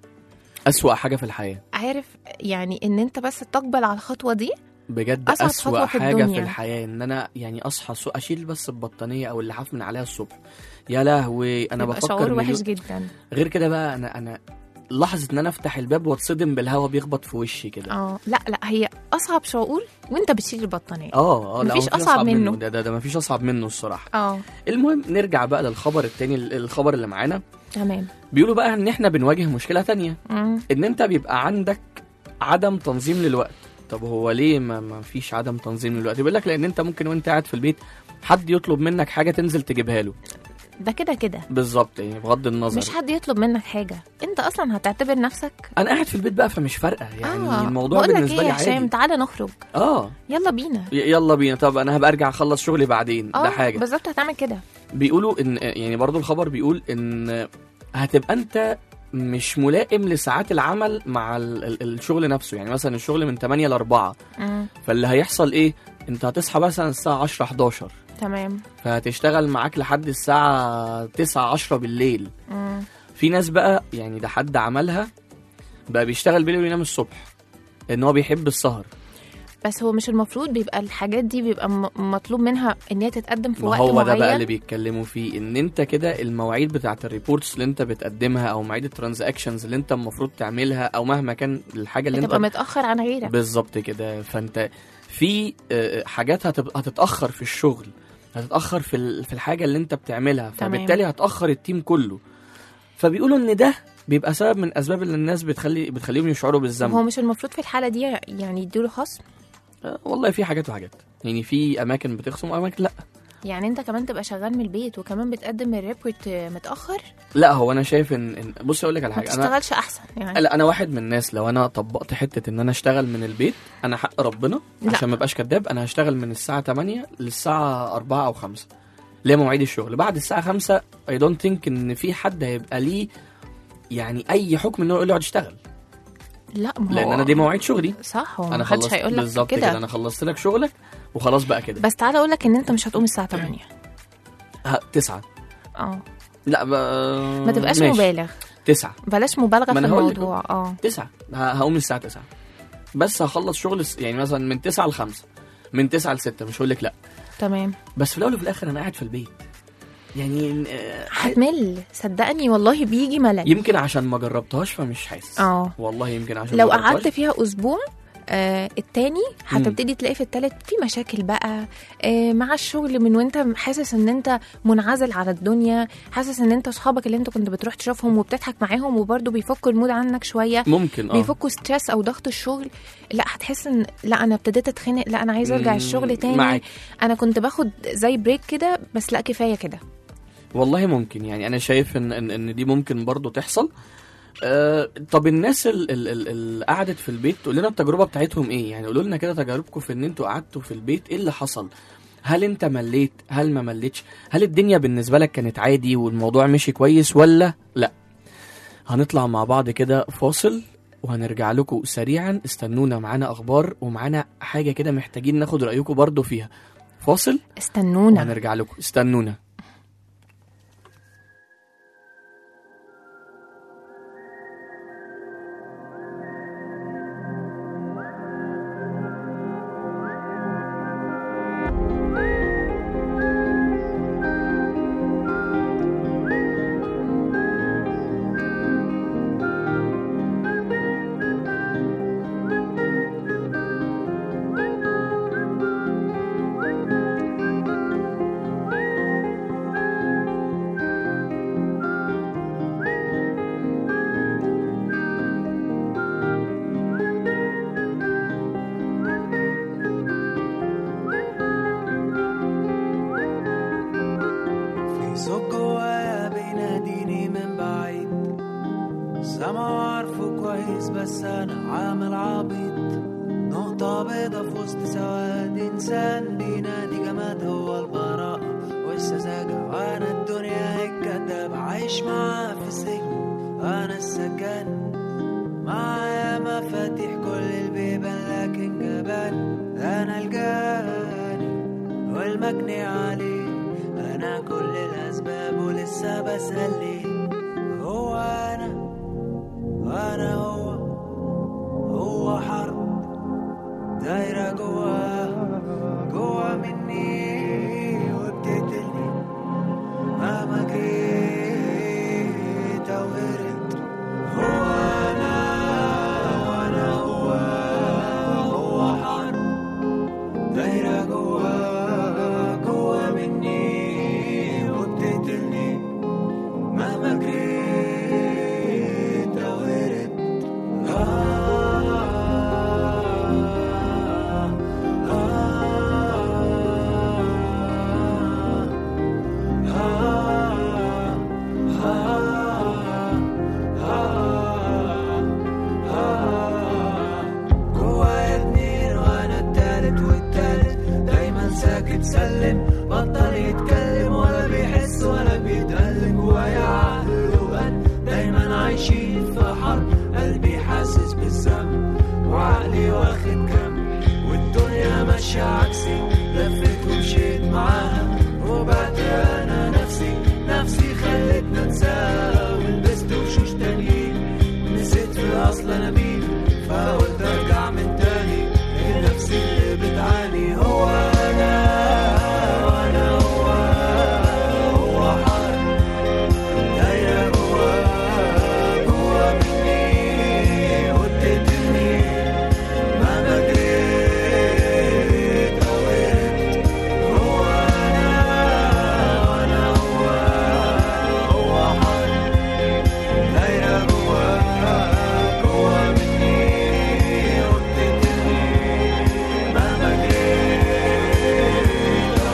أسوأ حاجه في الحياه عارف يعني ان انت بس تقبل على الخطوه دي بجد أصعب أسوأ خطوة في حاجه في الدنيا. الحياه ان انا يعني اصحى سو اشيل بس البطانيه او اللحاف من عليها الصبح يا لهوي انا بيبقى بفكر شعور وحش مليون- جدا غير كده بقى انا انا لحظه ان انا افتح الباب واتصدم بالهواء بيخبط في وشي كده اه لا لا هي اصعب شعور وانت بتشيل البطانيه اه اه لا مفيش مفيش أصعب منه. ده ده, ده مفيش اصعب منه الصراحه اه المهم نرجع بقى للخبر التاني الخبر اللي معانا تمام بيقولوا بقى ان احنا بنواجه مشكله تانية مم. ان انت بيبقى عندك عدم تنظيم للوقت طب هو ليه ما, ما فيش عدم تنظيم للوقت بيقول لك لان انت ممكن وانت قاعد في البيت حد يطلب منك حاجه تنزل تجيبها له ده كده كده بالظبط يعني بغض النظر مش حد يطلب منك حاجه انت اصلا هتعتبر نفسك انا قاعد في البيت بقى فمش فارقه يعني آه. الموضوع بقول لك بالنسبه ايه لي يا هشام عادي تعالى نخرج اه يلا بينا ي- يلا بينا طب انا هبقى ارجع اخلص شغلي بعدين اه ده حاجه بالظبط هتعمل كده بيقولوا ان يعني برضو الخبر بيقول ان هتبقى انت مش ملائم لساعات العمل مع ال- ال- الشغل نفسه يعني مثلا الشغل من 8 ل 4 مم. فاللي هيحصل ايه انت هتصحى مثلا الساعه 10 11 تمام فهتشتغل معاك لحد الساعه 9 10 بالليل مم. في ناس بقى يعني ده حد عملها بقى بيشتغل بالليل وينام الصبح ان هو بيحب السهر بس هو مش المفروض بيبقى الحاجات دي بيبقى م- مطلوب منها ان هي تتقدم في ما وقت هو معين ده بقى اللي بيتكلموا فيه ان انت كده المواعيد بتاعت الريبورتس اللي انت بتقدمها او مواعيد الترانزاكشنز اللي انت المفروض تعملها او مهما كان الحاجه اللي بتبقى انت متاخر عن غيرك بالظبط كده فانت في آه، حاجات هتبقى هتتاخر في الشغل هتتاخر في ال- في الحاجه اللي انت بتعملها تمام. فبالتالي هتاخر التيم كله فبيقولوا ان ده بيبقى سبب من اسباب اللي الناس بتخلي بتخليهم يشعروا هو بالذنب مش المفروض في الحاله دي يعني يديله خصم آه، والله في حاجات وحاجات يعني في اماكن بتخصم واماكن لا يعني انت كمان تبقى شغال من البيت وكمان بتقدم الريبورت متاخر لا هو انا شايف ان, إن بص اقول لك على ما حاجه انا تشتغلش احسن يعني لا انا واحد من الناس لو انا طبقت حته ان انا اشتغل من البيت انا حق ربنا لا. عشان ما ابقاش كداب انا هشتغل من الساعه 8 للساعه 4 او 5 اللي هي مواعيد الشغل بعد الساعه 5 اي دونت ثينك ان في حد هيبقى ليه يعني اي حكم انه يقول لي اقعد اشتغل لا ما هو لان انا دي مواعيد شغلي صح هو انا ما حدش خلصت هيقول لك بالظبط كده. كده انا خلصت لك شغلك وخلاص بقى كده بس تعالى اقول لك ان انت مش هتقوم الساعه 8 ه- تسعة اه لا ب... ما تبقاش ماشي. مبالغ تسعة بلاش مبالغه ما في أنا هقول لك الموضوع اه تسعة ه- هقوم الساعة تسعة بس هخلص شغل الس- يعني مثلا من تسعة لخمسة من تسعة لستة مش هقول لك لا تمام بس في الاول وفي الاخر انا قاعد في البيت يعني آه، هتمل صدقني والله بيجي ملل يمكن عشان ما جربتهاش فمش حاسس اه والله يمكن عشان لو ما جربتهاش. قعدت فيها اسبوع آه التاني هتبتدي تلاقي في التالت في مشاكل بقى آه مع الشغل من وانت حاسس ان انت منعزل على الدنيا حاسس ان انت اصحابك اللي انت كنت بتروح تشوفهم وبتضحك معاهم وبرضه بيفكوا المود عنك شويه ممكن اه بيفكوا ستريس او ضغط الشغل لا هتحس ان لا انا ابتديت اتخنق لا انا عايزه ارجع مم، الشغل تاني معاك. انا كنت باخد زي بريك كده بس لا كفايه كده والله ممكن يعني انا شايف ان ان, إن دي ممكن برضو تحصل آه طب الناس ال- ال- ال- اللي قعدت في البيت تقول لنا التجربه بتاعتهم ايه يعني قولوا لنا كده تجاربكم في ان انتوا قعدتوا في البيت ايه اللي حصل هل انت مليت هل ما مليتش هل الدنيا بالنسبه لك كانت عادي والموضوع مشي كويس ولا لا هنطلع مع بعض كده فاصل وهنرجع لكم سريعا استنونا معانا اخبار ومعانا حاجه كده محتاجين ناخد رايكم برضو فيها فاصل استنونا وهنرجع لكم استنونا سما عارفه كويس بس انا عامل عبيط نقطة بيضة في وسط سواد إنسان بينادي جماد هو البراءة والسذاجة وأنا الدنيا الكداب عايش معاه في السجن أنا السجان معايا مفاتيح كل البيبان لكن جبان أنا الجاني والمجني عليه أنا كل الأسباب ولسه بسأل ليه هو أنا وأنا هو هو حرب دايرة جوا جوا مني وبتقتلني مهما جيت أو هربت هو أنا وأنا هو هو حرب دايرة جوا جوا مني وبتقتلني مهما جريت أو هربت جوايا اتنين وانا التالت والتالت دايما ساكت سلم بطل يتكلم ولا بيحس ولا بيتألم جوايا عقل وقلب دايما عايشين في حرب قلبي حاسس بالذنب وعقلي واخد كم والدنيا ماشية عكسي لفت ومشيت معاها وبعت انا نفسي نفسي خلتنا انساها ولبست وشوش تانيين نسيت في الاصل انا مين فقلت ارجع من تاني لنفسي اللي بتعاني هو انا وانا هو هو حر دايرة جوا جوا مني وتقتلني مهما جريت او هربت هو انا وانا هو هو حر دايرة جوا جوا مني وبتقتلني مهما جريت أو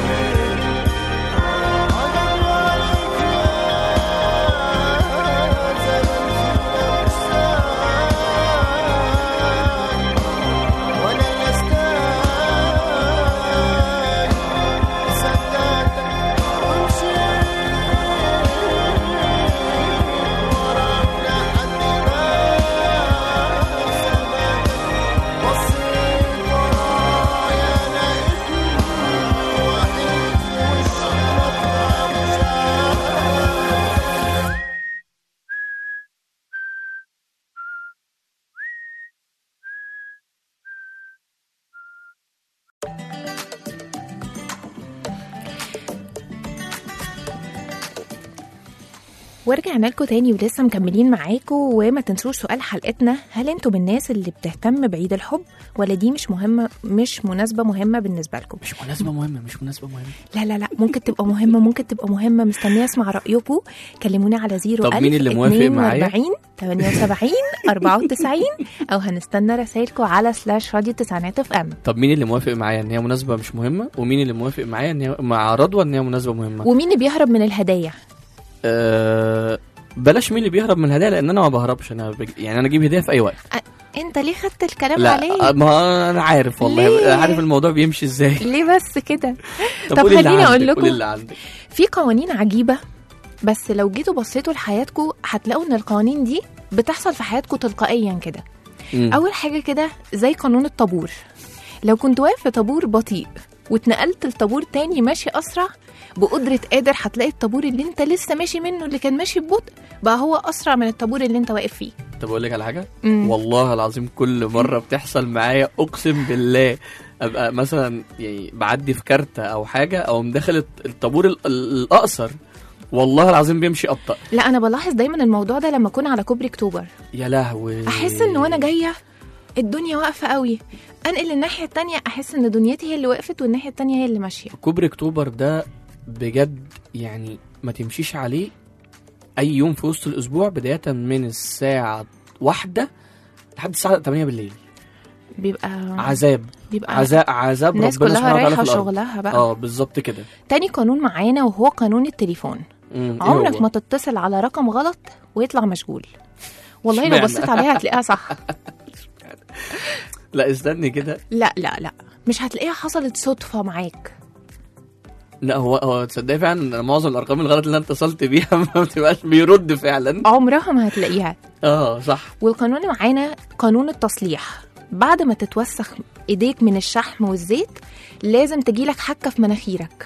ورجعنا لكم تاني ولسه مكملين معاكم وما تنسوش سؤال حلقتنا هل انتوا من الناس اللي بتهتم بعيد الحب ولا دي مش مهمه مش مناسبه مهمه بالنسبه لكم مش مناسبة مهمة مش مناسبة مهمة لا لا لا ممكن تبقى مهمه ممكن تبقى مهمه مستنيه اسمع رايكم كلمونا على زيرو طب مين اللي موافق معايا؟ 42 78 94 او هنستنى رسائلكم على سلاش راديو تسعينات اف ام طب مين اللي موافق معايا ان هي مناسبة مش مهمة ومين اللي موافق معايا ان هي مع رضوى ان هي مناسبة مهمة ومين اللي بيهرب من الهدايا أه بلاش مين اللي بيهرب من الهدايا لان انا ما بهربش انا بج... يعني انا اجيب هديه في اي وقت انت ليه خدت الكلام لا عليه ما انا عارف والله ليه؟ عارف الموضوع بيمشي ازاي ليه بس كده طب قولي اللي خليني أقول عندك، لكم. قولي اللي عندك في قوانين عجيبة بس لو جيتوا بصيتوا لحياتكم هتلاقوا ان القوانين دي بتحصل في حياتكم تلقائيا كده مم. اول حاجة كده زي قانون الطابور لو كنت واقف في طابور بطيء واتنقلت لطابور تاني ماشي اسرع بقدرة قادر هتلاقي الطابور اللي انت لسه ماشي منه اللي كان ماشي ببطء بقى هو اسرع من الطابور اللي انت واقف فيه طب اقول لك على حاجه مم. والله العظيم كل مره بتحصل معايا اقسم بالله ابقى مثلا يعني بعدي في كارته او حاجه او مدخل الط- الطابور ال- ال- الاقصر والله العظيم بيمشي ابطا لا انا بلاحظ دايما الموضوع ده لما اكون على كوبري اكتوبر يا لهوي احس ان وانا جايه الدنيا واقفه قوي انقل الناحيه التانية احس ان دنيتي هي اللي وقفت والناحيه التانية هي اللي ماشيه كوبري اكتوبر ده بجد يعني ما تمشيش عليه اي يوم في وسط الاسبوع بدايه من الساعه واحدة لحد الساعه 8 بالليل بيبقى عذاب بيبقى عذاب عذاب الناس ربنا كلها سبحانه وتعالى رايحه في الأرض. شغلها بقى اه بالظبط كده تاني قانون معانا وهو قانون التليفون مم، إيه عمرك هو؟ ما تتصل على رقم غلط ويطلع مشغول والله لو اشمعنى؟ بصيت عليها هتلاقيها صح لا استني كده لا لا لا مش هتلاقيها حصلت صدفه معاك لا هو هو تصدقي فعلا معظم الارقام الغلط اللي انا اتصلت بيها ما بتبقاش بيرد فعلا عمرها ما هتلاقيها اه صح والقانون معانا قانون التصليح بعد ما تتوسخ ايديك من الشحم والزيت لازم تجيلك حكه في مناخيرك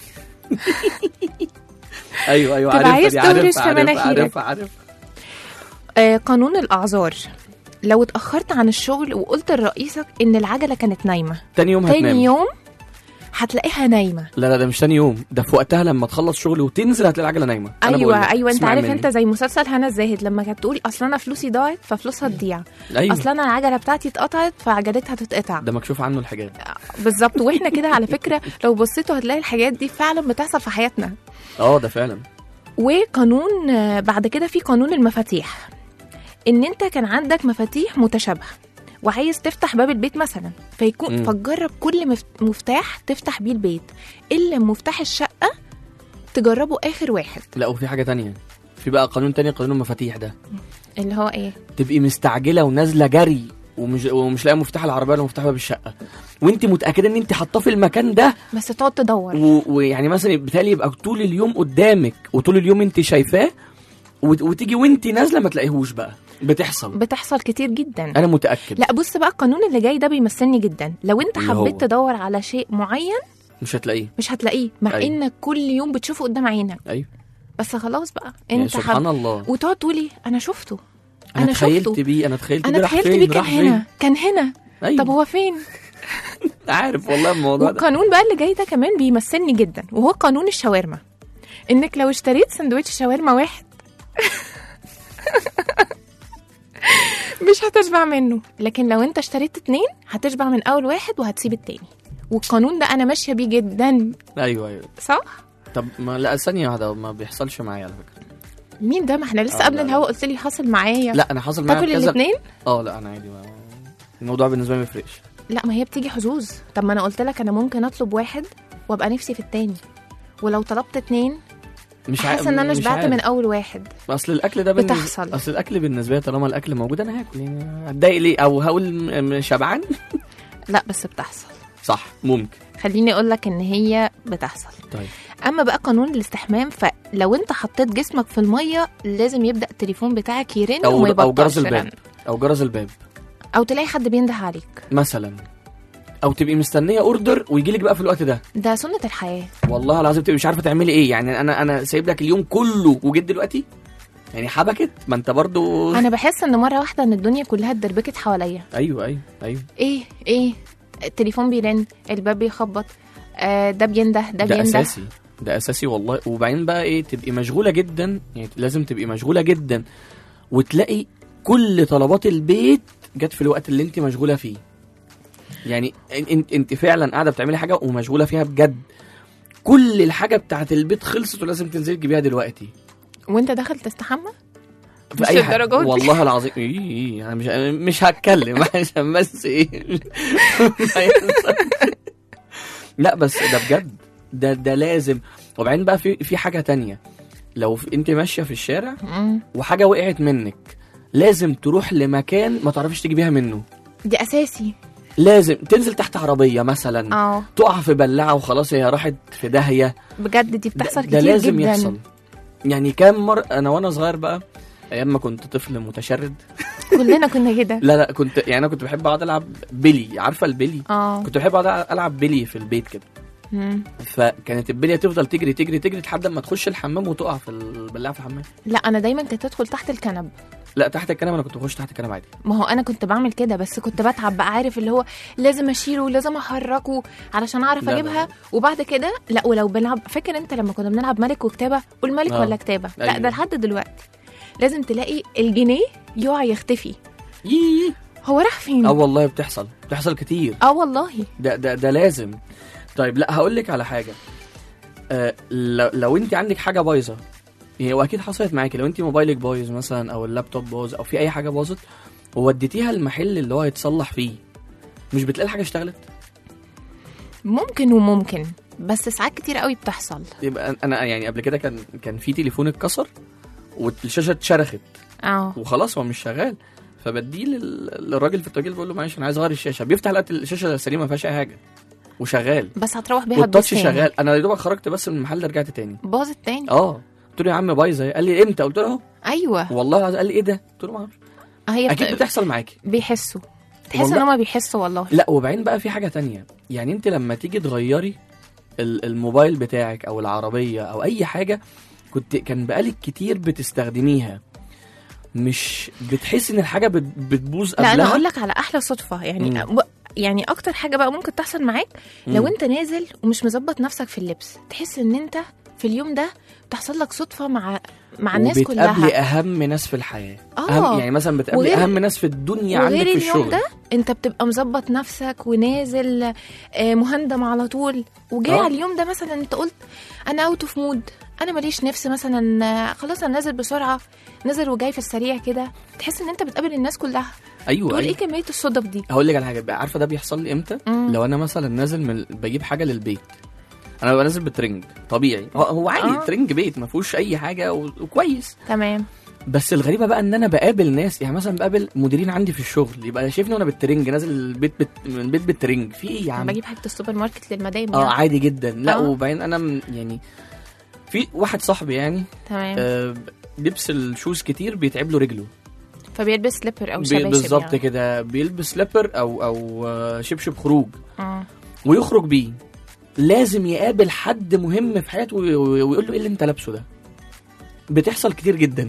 ايوه ايوه تبقى عارفها عايز دي عارفها تهرش في عارفها مناخيرك. عارفها عارفها آه قانون الاعذار لو اتاخرت عن الشغل وقلت لرئيسك ان العجله كانت نايمه تاني يوم هتنام تاني يوم هتلاقيها نايمه لا لا ده مش تاني يوم ده في وقتها لما تخلص شغل وتنزل هتلاقي العجله نايمه أنا بقول ايوه لك، ايوه انت اسمعي عارف مني. انت زي مسلسل هنا الزاهد لما كانت تقول اصل انا فلوسي ضاعت ففلوسها تضيع ايوه اصل انا العجله بتاعتي اتقطعت فعجلتها تتقطع ده مكشوف عنه الحجاب بالظبط واحنا كده على فكره لو بصيتوا هتلاقي الحاجات دي فعلا بتحصل في حياتنا اه ده فعلا وقانون آه، بعد كده في قانون المفاتيح ان انت كان عندك مفاتيح متشابهه وعايز تفتح باب البيت مثلا فيكون مم. فتجرب كل مف- مفتاح تفتح بيه البيت الا مفتاح الشقه تجربه اخر واحد لا وفي حاجه تانية في بقى قانون تاني قانون المفاتيح ده اللي هو ايه تبقي مستعجله ونازله جري ومش ومش لاقيه مفتاح العربيه ولا مفتاح باب الشقه وانت متاكده ان انت حاطاه في المكان ده بس تقعد تدور و- ويعني مثلا بالتالي يبقى طول اليوم قدامك وطول اليوم انت شايفاه وت- وتيجي وانت نازله ما تلاقيهوش بقى بتحصل بتحصل كتير جدا انا متاكد لا بص بقى القانون اللي جاي ده بيمثلني جدا لو انت اللي هو؟ حبيت تدور على شيء معين مش هتلاقيه مش هتلاقيه مع أيوة. انك كل يوم بتشوفه قدام عينك ايوه بس خلاص بقى يعني انت سبحان حب... الله وتقعد تقولي انا شفته انا أنا تخيلت شفته. بيه انا تخيلت انا بيه راح تخيلت فين بيه كان راح هنا فين كان هنا أيوة. طب هو فين عارف والله الموضوع ده والقانون بقى اللي جاي ده كمان بيمثلني جدا وهو قانون الشاورما انك لو اشتريت سندوتش شاورما واحد مش هتشبع منه لكن لو انت اشتريت اتنين هتشبع من اول واحد وهتسيب التاني والقانون ده انا ماشيه بيه جدا ايوه ايوه صح طب ما لا ثانيه واحده ما بيحصلش معايا على فكره مين ده ما احنا لسه آه، قبل لا، لا. الهوا قلت لي حصل معايا لا انا حصل معايا تاكل كذا الاثنين اه لا انا عادي ما... الموضوع بالنسبه لي ما يفرقش لا ما هي بتيجي حظوظ طب ما انا قلت لك انا ممكن اطلب واحد وابقى نفسي في التاني ولو طلبت اتنين مش عارف حاسه ان انا مش شبعت عارف. من اول واحد اصل الاكل ده بالنسبة... بتحصل. اصل الاكل بالنسبه لي طالما الاكل موجود انا هاكل يعني هتضايق ليه او هقول م- م- شبعان لا بس بتحصل صح ممكن خليني اقول لك ان هي بتحصل طيب اما بقى قانون الاستحمام فلو انت حطيت جسمك في الميه لازم يبدا التليفون بتاعك يرن او وما او جرس يبطلش الباب رن. او جرس الباب او تلاقي حد بينده عليك مثلا او تبقي مستنيه اوردر ويجي لك بقى في الوقت ده ده سنه الحياه والله العظيم تبقي مش عارفه تعملي ايه يعني انا انا سايب لك اليوم كله وجيت دلوقتي يعني حبكت ما انت برضو انا بحس ان مره واحده ان الدنيا كلها اتدربكت حواليا ايوه ايوه ايوه ايه ايه التليفون بيرن الباب بيخبط آه ده بينده ده, ده بينده اساسي ده اساسي والله وبعدين بقى ايه تبقي مشغوله جدا يعني لازم تبقي مشغوله جدا وتلاقي كل طلبات البيت جت في الوقت اللي انت مشغوله فيه يعني انت انت فعلا قاعده بتعملي حاجه ومشغوله فيها بجد كل الحاجه بتاعت البيت خلصت ولازم تنزلي تجيبيها دلوقتي وانت داخل تستحمى في مش اي حاجه للدرجة دي. والله العظيم إيه إيه انا مش مش هتكلم عشان بس ايه ما يحصل. لا بس ده بجد ده ده لازم وبعدين بقى في في حاجه تانية لو في انت ماشيه في الشارع مم. وحاجه وقعت منك لازم تروح لمكان ما تعرفيش تجيبيها منه دي اساسي لازم تنزل تحت عربيه مثلا اه تقع في بلاعه وخلاص هي راحت في داهيه بجد دي ده, بتحصل ده كتير لازم جدا يحصل يعني كام مره انا وانا صغير بقى ايام ما كنت طفل متشرد كلنا كنا كده لا لا كنت يعني انا كنت بحب اقعد العب بلي عارفه البلي اه كنت بحب اقعد العب بلي في البيت كده مم. فكانت البليه تفضل تجري تجري تجري لحد ما تخش الحمام وتقع في البلاعه في الحمام لا انا دايما كنت ادخل تحت الكنب لا تحت الكنبه انا كنت بخش تحت الكنبه عادي ما هو انا كنت بعمل كده بس كنت بتعب بقى عارف اللي هو لازم اشيله ولازم احركه علشان اعرف لا، لا، اجيبها لا. وبعد كده لا ولو بنلعب فاكر انت لما كنا بنلعب ملك وكتابه قول ملك آه. ولا كتابه لا أيوة. ده لحد دلوقتي لازم تلاقي الجنيه يقع يختفي ييه هو راح فين اه والله بتحصل بتحصل كتير اه والله ده ده ده لازم طيب لا هقول لك على حاجه آه لو, لو انت عندك حاجه بايظه يعني واكيد حصلت معاكي لو انت موبايلك بايظ مثلا او اللابتوب باظ او في اي حاجه باظت ووديتيها المحل اللي هو هيتصلح فيه مش بتلاقي الحاجه اشتغلت ممكن وممكن بس ساعات كتير قوي بتحصل يبقى انا يعني قبل كده كان كان في تليفون اتكسر والشاشه اتشرخت اه وخلاص هو مش شغال فبديه لل- للراجل في التوكيل بقول له معلش انا عايز اغير الشاشه بيفتح لقى الشاشه سليمه ما فيهاش اي حاجه وشغال بس هتروح بيها والتاتش تبوظ تاني. شغال انا يا دوبك خرجت بس من المحل رجعت تاني باظت تاني اه قلت له يا عم بايظه قال لي امتى قلت له اهو ايوه والله العظيم. قال لي ايه ده قلت له ما اعرفش هي اكيد بت- بتحصل معاكي بيحسوا تحس والله- ان هما بيحسوا والله لا وبعدين بقى في حاجه تانية يعني انت لما تيجي تغيري ال- الموبايل بتاعك او العربيه او اي حاجه كنت كان بقالك كتير بتستخدميها مش بتحس ان الحاجه بت- بتبوظ لا انا قبلها اقول لك على احلى صدفه يعني مم. ب- يعني اكتر حاجه بقى ممكن تحصل معاك لو مم. انت نازل ومش مظبط نفسك في اللبس تحس ان انت في اليوم ده بتحصل لك صدفه مع مع الناس وبتقابلي كلها اهم ناس في الحياه آه. أهم يعني مثلا بتقابلي وغير- اهم ناس في الدنيا عندك وغير في اليوم الشغل ده انت بتبقى مظبط نفسك ونازل آه، مهندم على طول وجاي آه. على اليوم ده مثلا انت قلت انا اوت اوف مود انا ماليش نفس مثلا آه، خلاص انا نازل بسرعه نازل وجاي في السريع كده تحس ان انت بتقابل الناس كلها ايوه, تقول أيوة. ايه كميه الصدف دي هقول لك على حاجه بقى عارفه ده بيحصل لي امتى مم. لو انا مثلا نازل من بجيب حاجه للبيت انا ببقى نازل بترنج طبيعي هو- هو عادي آه. ترنج بيت ما فيهوش اي حاجه و- وكويس تمام بس الغريبه بقى ان انا بقابل ناس يعني مثلا بقابل مديرين عندي في الشغل يبقى شايفني وانا بالترنج نازل البيت بت... من البيت بالترنج في ايه يا عم بجيب حاجه السوبر ماركت للمدام اه يعني. عادي جدا لا آه. وبعدين انا م- يعني في واحد صاحبي يعني تمام آه لبس الشوز كتير بيتعب له رجله فبيلبس سليبر او بي- شباشب بالظبط يعني. كده بيلبس سليبر او او آه، شبشب خروج مم. ويخرج بيه لازم يقابل حد مهم في حياته وي- وي- ويقول له ايه اللي انت لابسه ده بتحصل كتير جدا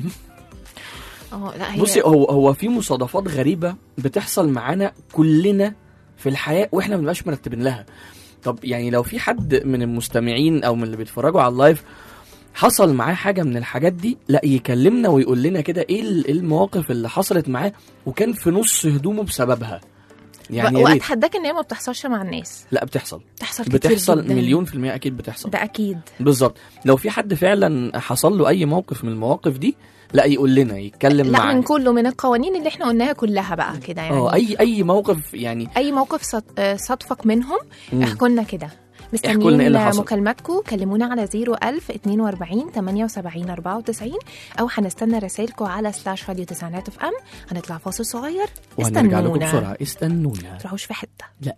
اه لا هي بصي هو هو في مصادفات غريبه بتحصل معانا كلنا في الحياه واحنا ما بنبقاش مرتبين لها طب يعني لو في حد من المستمعين او من اللي بيتفرجوا على اللايف حصل معاه حاجه من الحاجات دي لا يكلمنا ويقول لنا كده ايه ال- إيه المواقف اللي حصلت معاه وكان في نص هدومه بسببها يعني يا ريت واتحداك ان هي ما بتحصلش مع الناس لا بتحصل بتحصل كتير بتحصل جداً. مليون في المية أكيد بتحصل ده اكيد بالظبط لو في حد فعلا حصل له أي موقف من المواقف دي لا يقول لنا يتكلم لا من معانا كله من القوانين اللي احنا قلناها كلها بقى كده يعني اه أي أي موقف يعني اي موقف صد- آه، صادفك منهم مم. احكوا لنا كده احكوا لنا ايه اللي مستنيين حصل. مكالماتكم كلمونا على 01000 42 78 94 او هنستنى رسائلكم على سلاش راديو تسعينات اف ام هنطلع فاصل صغير وهنرجع لكم استنونا بسرعة استنونا ما تروحوش في حته لا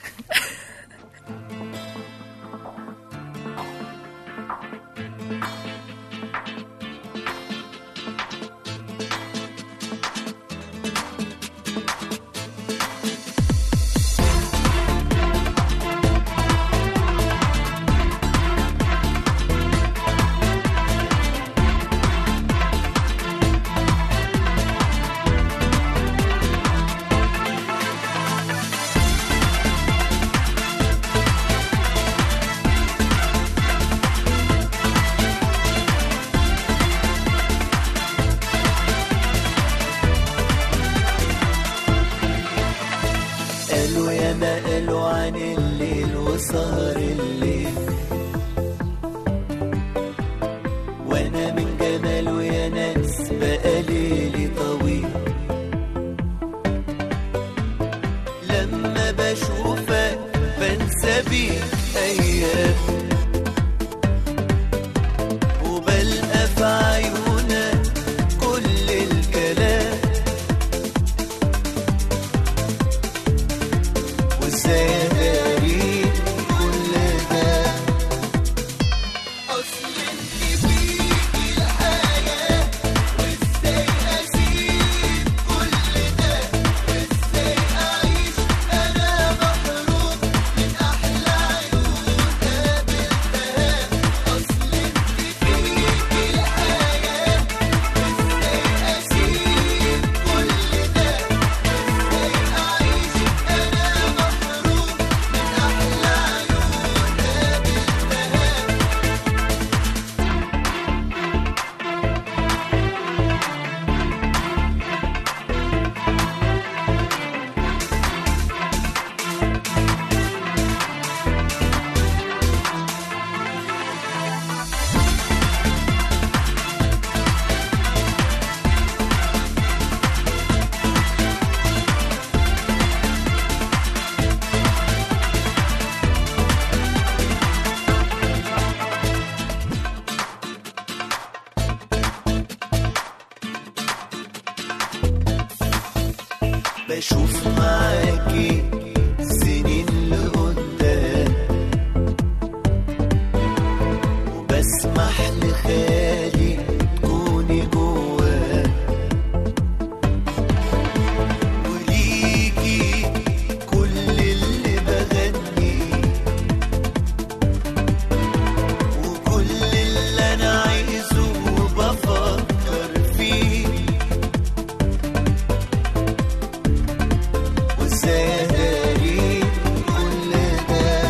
قالوا يا ما قالوا عن الليل وسهر الليل وانا من جماله يا ناس بقى ليلي طويل لما بشوفك بنسى بيك ايام وبلقى في عيونك كل الكلام وازاي اداري كل بشوف معاكي سنين لقدام وبسمح لخيالي تكوني جواه وليكي كل اللي بغني وكل اللي انا عايزه وبفكر فيه وسهري كل ده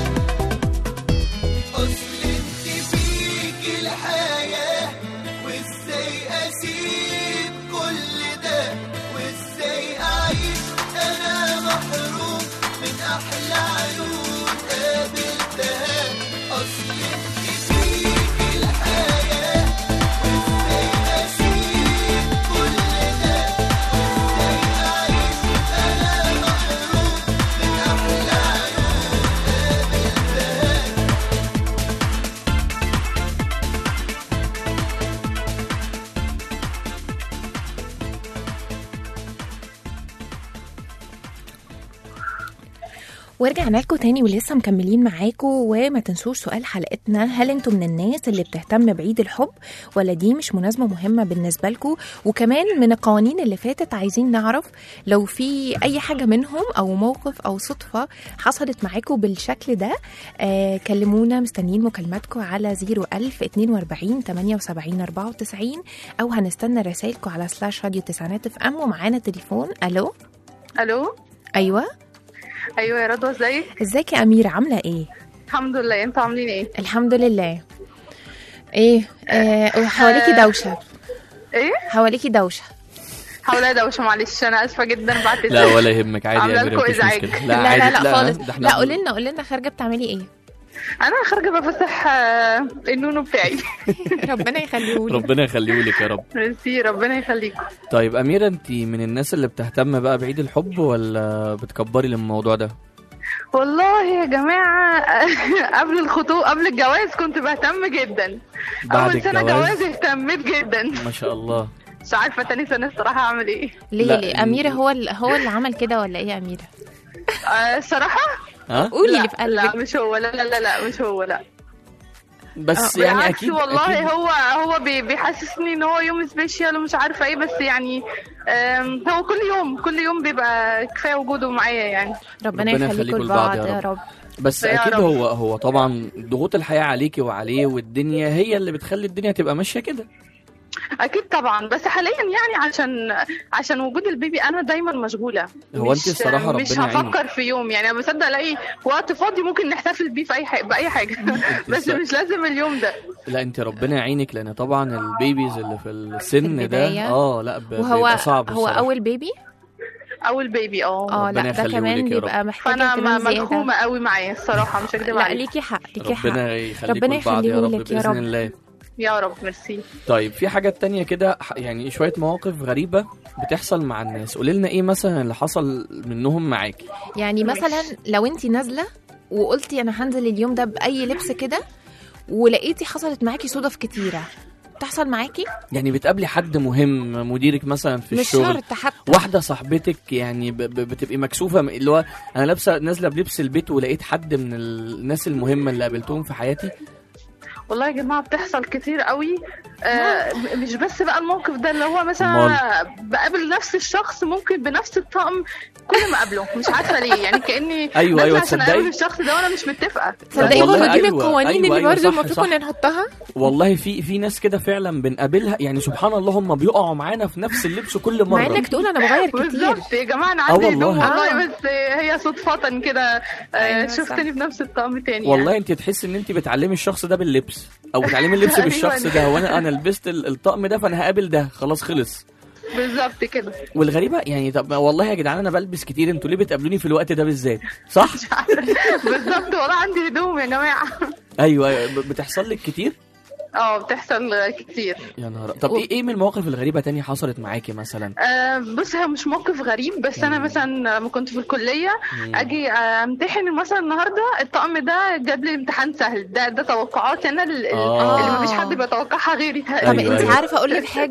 اصل انت فيك الحياة وازاي اسيب كل ده وازاي اعيش انا محروم من احلى عيون قابلتها اصل انت فيك الحياة وازاي اسيب كل ده وازاي اعيش انا محروم من احلى عيون قابلتها ورجعنا لكم تاني ولسه مكملين معاكم وما تنسوش سؤال حلقتنا هل انتم من الناس اللي بتهتم بعيد الحب ولا دي مش مناسبة مهمة بالنسبة لكم وكمان من القوانين اللي فاتت عايزين نعرف لو في اي حاجة منهم او موقف او صدفة حصلت معاكم بالشكل ده آه كلمونا مستنيين مكالماتكم على 01000 42 78 94 او هنستنى رسائلكم على سلاش راديو تسعينات اف ام ومعانا تليفون الو الو ايوه ايوه يا رضوى ازيك ازيك يا اميره عامله ايه الحمد لله انتوا عاملين ايه الحمد لله ايه آه حواليكي دوشه ايه حواليكي دوشه حاولي ادوشه معلش انا اسفه جدا بعتذر لا ولا يهمك عادي يا عاملة اميره لكم مفيش إزعاج. مشكله لا عادي لا لا خالص ده احنا لا قولي لنا قولي لنا خارجه بتعملي ايه انا خارجه بفتح آه، النونو بتاعي ربنا يخليهولي ربنا يخليه لك يا رب ميرسي ربنا يخليكم طيب اميره انت من الناس اللي بتهتم بقى بعيد الحب ولا بتكبري الموضوع ده والله يا جماعه قبل الخطوبه قبل الجواز كنت بهتم جدا بعد اول سنه الجواز؟ جواز اهتميت جدا ما شاء الله مش عارفه تاني سنه الصراحه اعمل ايه ليه لا، ليه اميره هو ال- هو اللي عمل كده ولا ايه يا اميره آه الصراحه ها قولي لا اللي في لا قلبك مش هو لا لا لا لا مش هو لا بس يعني بالعكس اكيد والله أكيد هو هو بي- بيحسسني ان هو يوم سبيشال ومش عارفه ايه بس يعني آم، هو كل يوم كل يوم بيبقى كفايه وجوده معايا يعني ربنا ربنا يخليكم يخليكم لبعض لبعض يا يا رب. رب بس يا اكيد رب. هو هو طبعا ضغوط الحياه عليكي وعليه والدنيا هي اللي بتخلي الدنيا تبقى ماشيه كده اكيد طبعا بس حاليا يعني عشان عشان وجود البيبي انا دايما مشغوله هو مش- انت الصراحة مش ربنا يعينك. هفكر في يوم يعني انا بصدق الاقي وقت فاضي ممكن نحتفل بيه في اي حاجه باي حاجه بس الص- مش لازم اليوم ده لا انت ربنا يعينك لان طبعا البيبيز اللي في السن البداية. ده اه لا ب- وهو بيبقى صعب هو الصراحة. اول بيبي اول بيبي اه اه ربنا لا ده يخليه كمان لك يا رب. بيبقى محتاج فانا اهتمام م- زياده ملخومه قوي معاه الصراحه مش هكدب لا عليك ليكي حق ليكي حق ربنا يخليكم ربنا لبعض يا رب يخليهولك يا باذن رب. الله يا رب ميرسي طيب في حاجات تانية كده ح- يعني شوية مواقف غريبة بتحصل مع الناس قولي لنا ايه مثلا اللي حصل منهم معاكي يعني ماشي. مثلا لو انت نازله وقلتي انا هنزل اليوم ده باي لبس كده ولقيتي حصلت معاكي صدف كتيره تحصل معاكي يعني بتقابلي حد مهم مديرك مثلا في مش الشغل شرط حتى واحدة صاحبتك يعني ب- ب- بتبقي مكسوفة من- اللي هو انا لابسة نازلة بلبس البيت ولقيت حد من الناس المهمة اللي قابلتهم في حياتي والله يا جماعه بتحصل كتير قوي آه م- مش بس بقى الموقف ده اللي هو مثلا بقابل نفس الشخص ممكن بنفس الطقم كل ما اقابله مش عارفه ليه يعني كاني أيوة، نازلة أيوة، عشان تصدقي؟ اقابل الشخص ده وانا مش متفقه تصدقي والله برضه دي من أيوة، القوانين أيوة، اللي أيوة، برضه صح، المفروض صح. كنا نحطها والله في في ناس كده فعلا بنقابلها يعني سبحان الله هم بيقعوا معانا في نفس اللبس كل مرة مع انك تقول انا بغير كتير بالظبط يا جماعه انا آه عندي والله. هدوم والله آه. بس هي صدفه كده آه أيوة، صح. شفتني بنفس الطقم تاني والله انت تحس ان انت بتعلمي الشخص ده باللبس او بتعلمي اللبس أيوة. بالشخص ده وانا انا لبست ال- الطقم ده فانا هقابل ده خلاص خلص يعني. بالظبط كده والغريبه يعني طب والله يا جدعان انا بلبس كتير انتوا ليه بتقابلوني في الوقت ده بالذات صح بالظبط والله عندي هدوم يا جماعه ايوه أيوة، ب- بتحصل لك كتير اه بتحصل كتير يا نهار طب ايه ايه من المواقف الغريبه تانية حصلت معاكي مثلا آه بص هو مش موقف غريب بس انا مثلا لما كنت في الكليه مم. اجي آه، امتحن مثلا النهارده الطقم ده جاب لي امتحان سهل ده ده توقعاتي انا ال- ال- آه. اللي مفيش حد بيتوقعها غيري طب أيوة، انت أيوة. عارفه اقول لك حاجه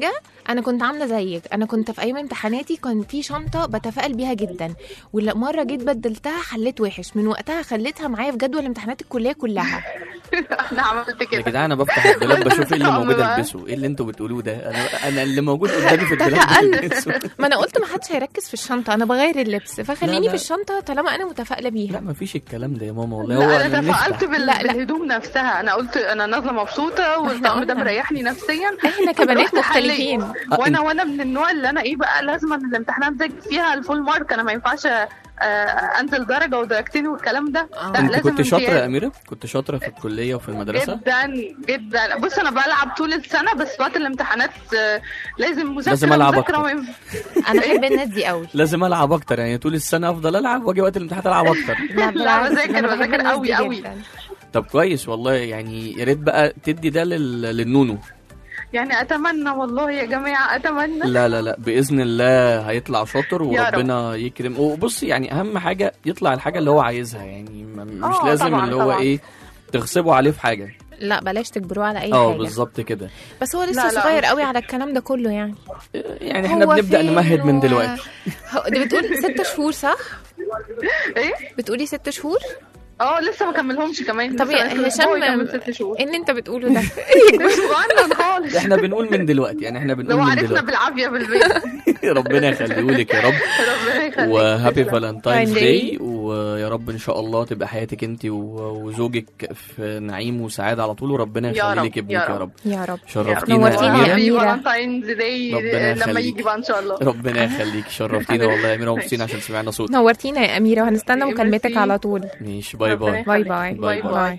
انا كنت عامله زيك انا كنت في ايام امتحاناتي كان في شنطه بتفائل بيها جدا ومره جيت بدلتها حليت وحش من وقتها خليتها معايا في جدول امتحانات الكليه كلها انا عملت يا كده جدعان انا بفتح الدولاب بشوف ايه اللي طعم موجود بقى. البسه ايه اللي انتوا بتقولوه ده انا انا اللي موجود قدامي في الدولاب تقلت. بلبسه. ما انا قلت ما حدش هيركز في الشنطه انا بغير اللبس فخليني لا، لا. في الشنطه طالما انا متفائله لا بيها ما فيش الكلام ده يا ماما والله هو لا انا نفتح. تفائلت بال... لا، لا. بالهدوم نفسها انا قلت انا نازله مبسوطه والطقم ده قلنا. مريحني نفسيا احنا كبنات رحت حليت. مختلفين وانا وانا من النوع اللي انا ايه بقى لازم أن الامتحانات دي فيها الفول مارك انا ما ينفعش آه، انزل درجه ودرجتين والكلام ده لا انت لازم كنت شاطره يا امتياز. اميره كنت شاطره في الكليه وفي المدرسه جدا جدا بص انا بلعب طول السنه بس وقت الامتحانات آه، لازم مذاكره لازم ألعب مذاكرة أكتر. ما ينفع- انا بحب الناس دي قوي لازم العب اكتر يعني طول السنه افضل العب واجي وقت الامتحانات العب اكتر لا بالعكس بذاكر- انا بحب بذاكر الناس قوي دي قوي. جدا طب كويس والله يعني يا ريت بقى تدي ده لل... للنونو يعني اتمنى والله يا جماعه اتمنى لا لا لا باذن الله هيطلع شاطر يا رب. وربنا يكرم وبص يعني اهم حاجه يطلع الحاجه اللي هو عايزها يعني ما- مش آه، لازم طبعاً، اللي هو طبعاً. ايه تغصبوا عليه في حاجه لا بلاش تجبروه على اي اه حاجه بالظبط كده بس هو لسه لا، لا، صغير مش قوي كده. على الكلام ده كله يعني يعني احنا هو بنبدا فين نمهد من و- دلوقتي هو- دي بتقول ست شهور صح؟ ايه بتقولي ست شهور؟ اه لسه ما كملهمش كمان طب لسه يا لسه الأسبوع هشام يكمل ست شهور ايه اللي انت بتقوله ده؟ مش صغنن خالص احنا بنقول من دلوقتي يعني احنا بنقول لو من عرفنا دلوقتي بالعافيه بالبيت ربنا يخليهولك يا رب ربنا يخليك وهابي فالنتاينز Valentine's داي ويا رب ان شاء الله تبقى حياتك انت و- وزوجك في نعيم وسعاده على طول وربنا يا يخلي رب، لك ابنك يا يا رب. رب يا رب شرفتينا نورتينا يا يا اميره أميرة. فالنتاينز داي ربنا لما يخليك. يجي بقى ان شاء الله ربنا يخليك شرفتينا والله يا اميره ومبسوطين عشان سمعنا صوتك نورتينا يا أميرة وهنستنى مكالمتك ميرسي. على طول ماشي باي ربنا باي باي يخليك. باي باي باي.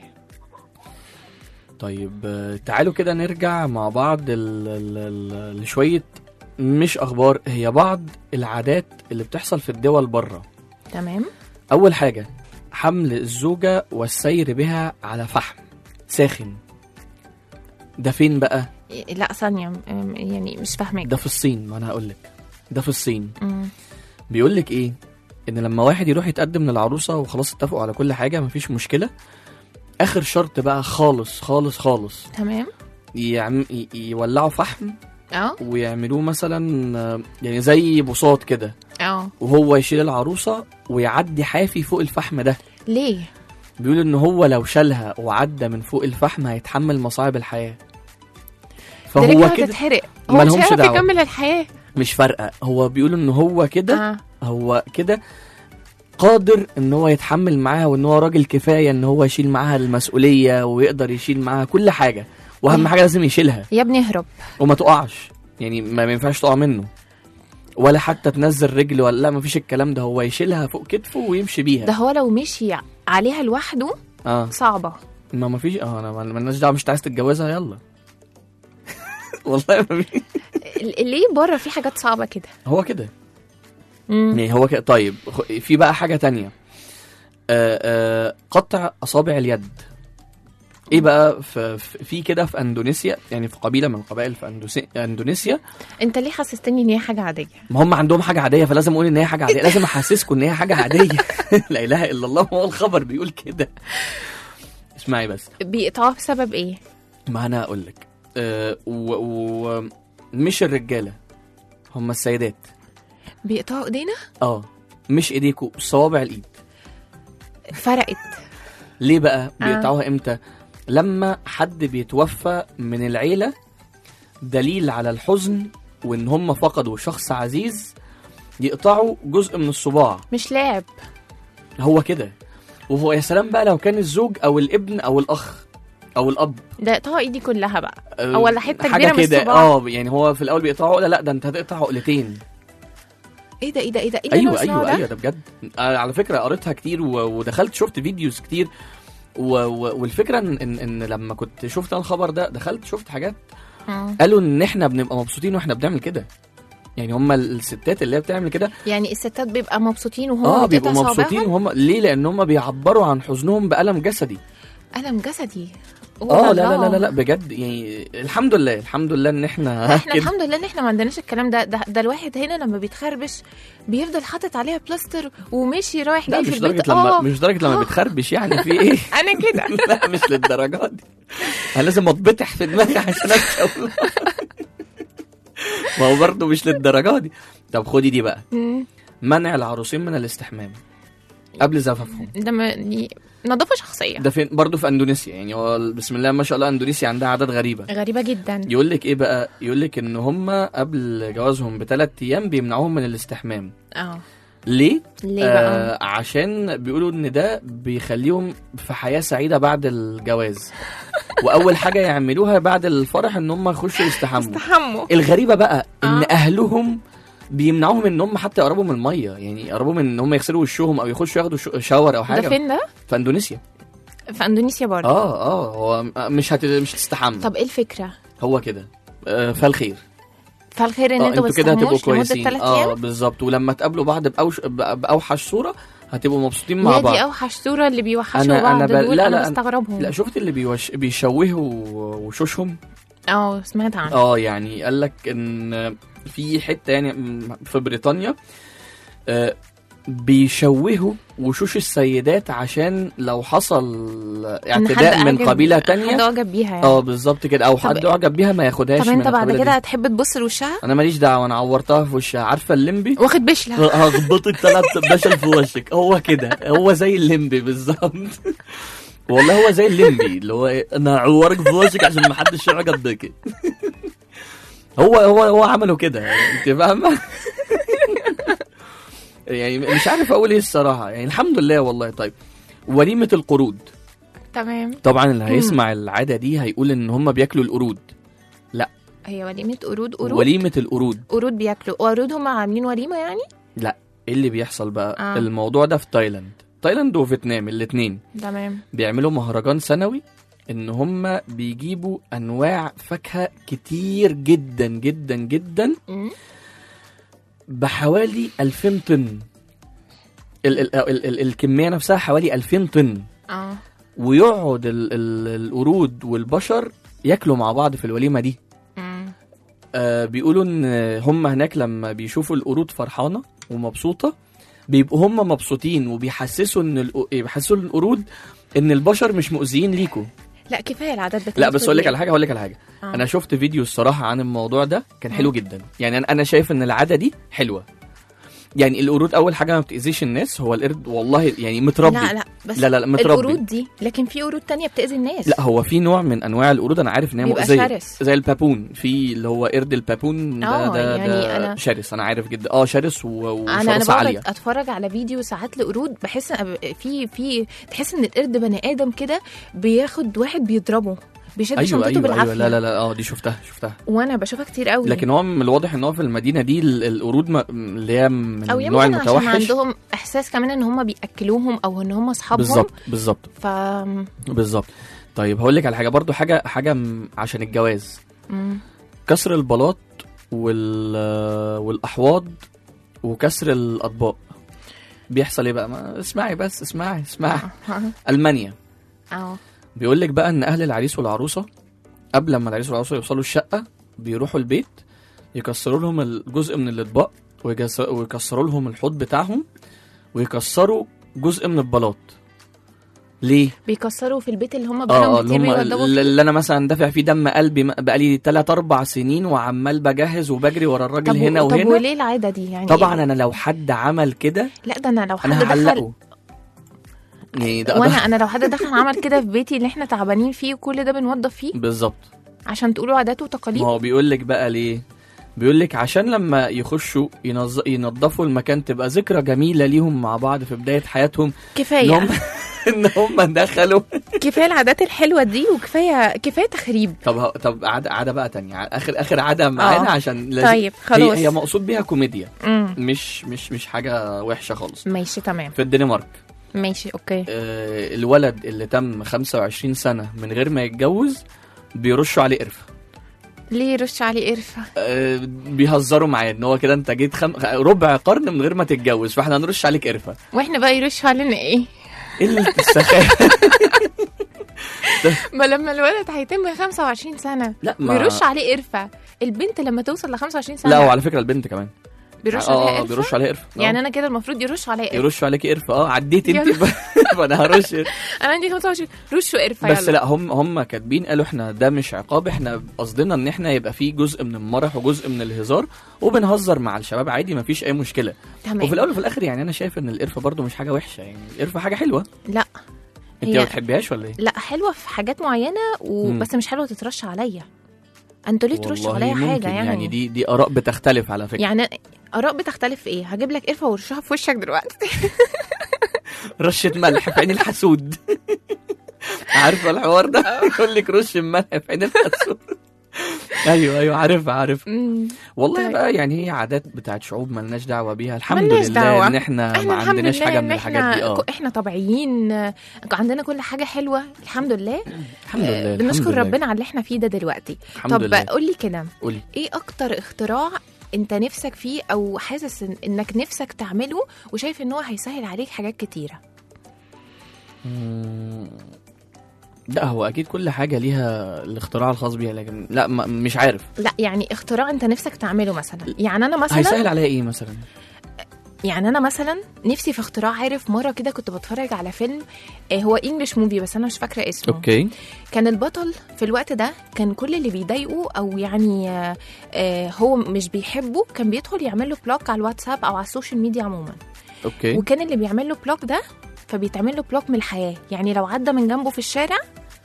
طيب آه، تعالوا كده نرجع مع بعض ال- ال- ال- لشويه مش اخبار هي بعض العادات اللي بتحصل في الدول بره تمام اول حاجه حمل الزوجه والسير بها على فحم ساخن ده فين بقى لا ثانية أم، يعني مش فاهمك ده في الصين ما انا هقول لك ده في الصين مم. بيقول لك ايه ان لما واحد يروح يتقدم للعروسه وخلاص اتفقوا على كل حاجه مفيش مشكله اخر شرط بقى خالص خالص خالص تمام يعم... ي- يولعوا فحم اه ويعملوه مثلا آه، يعني زي بساط كده اه وهو يشيل العروسه ويعدي حافي فوق الفحم ده ليه؟ بيقول ان هو لو شالها وعدى من فوق الفحم هيتحمل مصاعب الحياه ده فهو رجله كده هتتحرق هو مش مالهمش هيعرف دعوة. يكمل الحياة مش فارقه هو بيقول ان هو كده اه هو كده قادر ان هو يتحمل معاها وان هو راجل كفايه ان هو يشيل معاها المسؤوليه ويقدر يشيل معاها كل حاجه واهم مم. حاجه لازم يشيلها يا ابني اهرب وما تقعش يعني ما ما ينفعش تقع منه ولا حتى تنزل رجل ولا لا ما فيش الكلام ده هو يشيلها فوق كتفه ويمشي بيها ده هو لو مشي عليها لوحده اه صعبة ما ما فيش اه انا ما- مالناش دعوه مش عايز تتجوزها يلا والله ما في ال- ليه بره في حاجات صعبة كده هو كده مم. يعني هو كده طيب خ- في بقى حاجه تانية آه آه قطع اصابع اليد ايه بقى في في- في كده في اندونيسيا يعني في قبيله من القبائل في أندوسي- اندونيسيا انت ليه حسستني ان هي حاجة عادية ما هم عندهم حاجه عاديه فلازم اقول ان هي حاجه عاديه لازم احسسكم ان هي حاجه عاديه لا اله الا الله هو الخبر بيقول كده اسمعي بس بيقطعوها بسبب ايه؟ ما انا هقول لك آه و- ومش الرجاله هم السيدات بيقطعوا ايدينا اه مش ايديكوا صوابع الايد فرقت ليه بقى بيقطعوها امتى لما حد بيتوفى من العيله دليل على الحزن وان هم فقدوا شخص عزيز يقطعوا جزء من الصباع مش لاعب هو كده وهو يا سلام بقى لو كان الزوج او الابن او الاخ او الاب ده يقطعوا ايدي كلها بقى آه، أو ولا حتة حاجة كبيرة من كده الصباع. اه يعني هو في الاول بيقطعوا عقله لا ده انت هتقطع عقلتين ايه ده ايه ده ايه ده ايه اللي أنا ايوه بسمعه ايوه ده؟ ايوه ده بجد آه، على فكره قريتها كتير و- ودخلت شفت فيديوز كتير و... و... والفكره ان ان, إن لما كنت شفت أنا الخبر ده دخلت شفت حاجات مم. قالوا ان احنا بنبقى مبسوطين واحنا بنعمل كده يعني هم الستات اللي هي بتعمل كده يعني الستات بيبقى مبسوطين وهم اه بيتقطع بيبقوا مبسوطين صوابعهم؟ وهم ليه لان هم بيعبروا عن حزنهم بالم جسدي ألم جسدي اه أوه لا لا لا الله. لا, لا بجد يعني الحمد لله الحمد لله ان احنا احنا كده. الحمد لله ان احنا ما عندناش الكلام ده ده, ده الواحد هنا لما بيتخربش بيفضل حاطط عليها بلاستر وماشي رايح لا جاي مش في درجة البيت لما اه مش درجة لما آه. بتخربش يعني في ايه؟ انا كده لا مش للدرجات دي انا لازم اتبطح في دماغي عشان امشي ما هو برضه مش للدرجه دي طب خدي دي بقى مم. منع العروسين من الاستحمام قبل زفافهم ده ما- دي نظافه شخصيه ده فين برضه في اندونيسيا يعني هو بسم الله ما شاء الله اندونيسيا عندها عادات غريبه غريبه جدا يقول لك ايه بقى يقول لك ان هم قبل جوازهم بثلاث ايام بيمنعوهم من الاستحمام اه ليه ليه بقى آه عشان بيقولوا ان ده بيخليهم في حياه سعيده بعد الجواز واول حاجه يعملوها بعد الفرح ان هم يخشوا يستحموا استحموا الغريبه بقى ان آه. اهلهم بيمنعوهم ان هم حتى يقربوا من الميه يعني يقربوا من ان هم يغسلوا وشهم او يخشوا ياخدوا شو- شاور او ده حاجه فين ده في اندونيسيا في اندونيسيا برضه اه اه هو مش هت... مش هتستحمى طب ايه الفكره هو كده آه فالخير فالخير ان اه انتوا انتوا كده هتبقوا بتستحموش لمده كويسين ثلاث اه ايام بالظبط ولما تقابلوا بعض بأوش... بأ- باوحش صوره هتبقوا مبسوطين مع يا بعض دي اوحش صوره اللي بيوحشوا أنا- بعض أنا ب- دول لا، انا لا، أنا- بستغربهم لا شفت اللي بيوش... بيشوهوا وشوشهم اه سمعت عنه اه يعني قال لك ان في حته يعني م- في بريطانيا آه، بيشوهوا وشوش السيدات عشان لو حصل إن حد اعتداء من أعجب- قبيله حد تانية اعجب بيها يعني اه بالظبط كده او حد طب- اعجب بيها ما ياخدهاش طب من انت بعد القبيلة كده دي. هتحب تبص لوشها انا ماليش دعوه انا عورتها في وشها عارفه الليمبي واخد بشله هخبطك ثلاث بشل في وشك هو كده هو زي الليمبي بالظبط والله هو زي الليمبي اللي هو إيه، انا هعورك في وشك عشان ما حدش يعجب بك هو هو هو عمله كده انت فاهمه يعني مش عارف اقول ايه الصراحه يعني الحمد لله والله طيب وليمه القرود تمام طبعا اللي هيسمع العاده دي هيقول ان هم بياكلوا القرود هي وليمه قرود قرود وليمه القرود قرود بياكلوا قرود هم عاملين وليمه يعني لا ايه اللي بيحصل بقى آه. آه. الموضوع ده في تايلاند تايلاند وفيتنام الاثنين تمام بيعملوا مهرجان سنوي ان هم بيجيبوا انواع فاكهه كتير جدا جدا جدا مم. بحوالي 2000 طن ال ال ال ال الكميه نفسها حوالي 2000 طن اه ويقعد ال ال القرود والبشر ياكلوا مع بعض في الوليمه دي مم. آه بيقولوا ان هم هناك لما بيشوفوا القرود فرحانه ومبسوطه بيبقوا هم مبسوطين وبيحسسوا ان الق- بيحسسوا القرود ان البشر مش مؤذيين ليكوا لا كفايه العادات بتاعتكم لا بس اقول لك دي. على حاجه هقول لك على حاجه آه. انا شفت فيديو الصراحه عن الموضوع ده كان حلو جدا يعني انا انا شايف ان العاده دي حلوه يعني القرود اول حاجه ما بتاذيش الناس هو القرد والله يعني متربي لا لا بس لا لا لا متربي القرود دي لكن في قرود تانية بتأذي الناس لا هو في نوع من انواع القرود انا عارف ان هي بيبقى مؤذيه شرس. زي البابون في اللي هو قرد البابون ده آه، ده, يعني ده أنا- شرس انا عارف جدا اه شرس و- انا انا وشرس بقعد عاليه اتفرج على فيديو ساعات لقرود بحس إن أب- في في تحس ان القرد بني ادم كده بياخد واحد بيضربه بيشد ايوه شنطته ايوه بالعافيه ايوه لا لا لا اه دي شفتها شفتها وانا بشوفها كتير قوي لكن هو من الواضح ان هو في المدينه دي ال- القرود ما- اللي هي من او النوع يمكن عشان المتوحش عندهم احساس كمان ان هم بياكلوهم او ان هم اصحابهم بالظبط بالظبط ف بالظبط طيب هقول لك على حاجه برضو حاجه حاجه م- عشان الجواز مم. كسر البلاط وال والاحواض وكسر الاطباق بيحصل ايه بقى ما اسمعي بس اسمعي اسمعي المانيا اه بيقول لك بقى ان اهل العريس والعروسه قبل لما العريس والعروسه يوصلوا الشقه بيروحوا البيت يكسروا لهم الجزء من الاطباق ويجس- ويكسروا لهم الحوض بتاعهم ويكسروا جزء من البلاط ليه بيكسروا في البيت اللي هم اه بقالهم آه، اللي كتير هم بيوضبوا فيه اللي انا مثلا دافع فيه دم قلبي م- بقالي 3 4 سنين وعمال بجهز وبجري ورا الراجل طب هنا و- طب وهنا وليه العاده دي يعني طبعا انا لو حد عمل كده لا ده انا لو حد انا دخل هعلقه يعني ده, وانا ده انا لو حد دخل عمل كده في بيتي اللي احنا تعبانين فيه وكل ده بنوضب فيه بالظبط عشان تقولوا عادات وتقاليد ما هو بيقول لك بقى ليه بيقول لك عشان لما يخشوا ينظ... ينظفوا المكان تبقى ذكرى جميله ليهم مع بعض في بدايه حياتهم ان كفايه هم ان هم دخلوا كفايه العادات الحلوه دي وكفايه كفايه تخريب طب ه- طب عاده عاده بقى تانية اخر اخر عاده معانا آه. عشان لازم طيب خلاص هي, هي مقصود بيها كوميديا مم. مش مش مش حاجه وحشه خالص ماشي تمام في الدنمارك ماشي اوكي آه الولد اللي تم 25 سنه من غير ما يتجوز بيرشوا عليه قرفه ليه رش عليه قرفه آه بيهزروا معاه ان هو كده انت جيت خم... ربع قرن من غير ما تتجوز فاحنا هنرش عليك قرفه واحنا بقى يرشوا علينا ايه ايه السخافه ما لما الولد هيتم 25 سنه لا ما ويرش عليه قرفه البنت لما توصل ل 25 سنه لا وعلى فكره البنت كمان بيرش اه عليها اه قرفة؟ بيرش عليها قرفه آه. يعني انا كده المفروض يرش عليا قرفة يرشوا عليكي قرفه اه عديت انت يلا. فانا هرش انا عندي 25 رشوا قرفة بس يلا. لا هم هم كاتبين قالوا احنا ده مش عقاب احنا قصدنا ان احنا يبقى فيه جزء من المرح وجزء من الهزار وبنهزر مع الشباب عادي مفيش اي مشكله تمام وفي الاول وفي الاخر يعني انا شايف ان القرفه برضو مش حاجه وحشه يعني القرفه حاجه حلوه لا انت هي- ما بتحبيهاش ولا ايه لا حلوه في حاجات معينه و... مم. بس مش حلوه تترش عليا انتوا ليه ترشوا والله عليا ممكن حاجه يعني يعني دي دي اراء بتختلف على فكره يعني اراء بتختلف في ايه هجيب لك قرفه وارشها في وشك دلوقتي رشه ملح في عين الحسود عارفه الحوار ده يقول لك رش ملح في عين الحسود ايوه ايوه عارفها عارف مم. والله طيب. بقى يعني هي عادات بتاعت شعوب ملناش دعوه بيها الحمد ملناش لله دعوة. ان احنا, احنا ما الحمد عندناش لله حاجه من إن الحاجات احنا دي اه احنا طبيعيين آه، عندنا كل حاجه حلوه الحمد لله الحمد لله آه، الحمد بنشكر لله. ربنا على اللي احنا فيه ده دلوقتي الحمد طب لله قول لي كده قولي ايه اكتر اختراع انت نفسك فيه او حاسس إن انك نفسك تعمله وشايف ان هو هيسهل عليك حاجات كتيره مم. لا هو اكيد كل حاجه ليها الاختراع الخاص بيها لكن لا ما مش عارف لا يعني اختراع انت نفسك تعمله مثلا يعني انا مثلا هيسهل عليا ايه مثلا يعني انا مثلا نفسي في اختراع عارف مره كده كنت بتفرج على فيلم آه، هو انجلش موفي بس انا مش فاكره اسمه اوكي كان البطل في الوقت ده كان كل اللي بيضايقه او يعني آه، آه، هو مش بيحبه كان بيدخل يعمل له بلوك على الواتساب او على السوشيال ميديا عموما اوكي وكان اللي بيعمل له بلوك ده فبيتعمل له بلوك من الحياه يعني لو عدى من جنبه في الشارع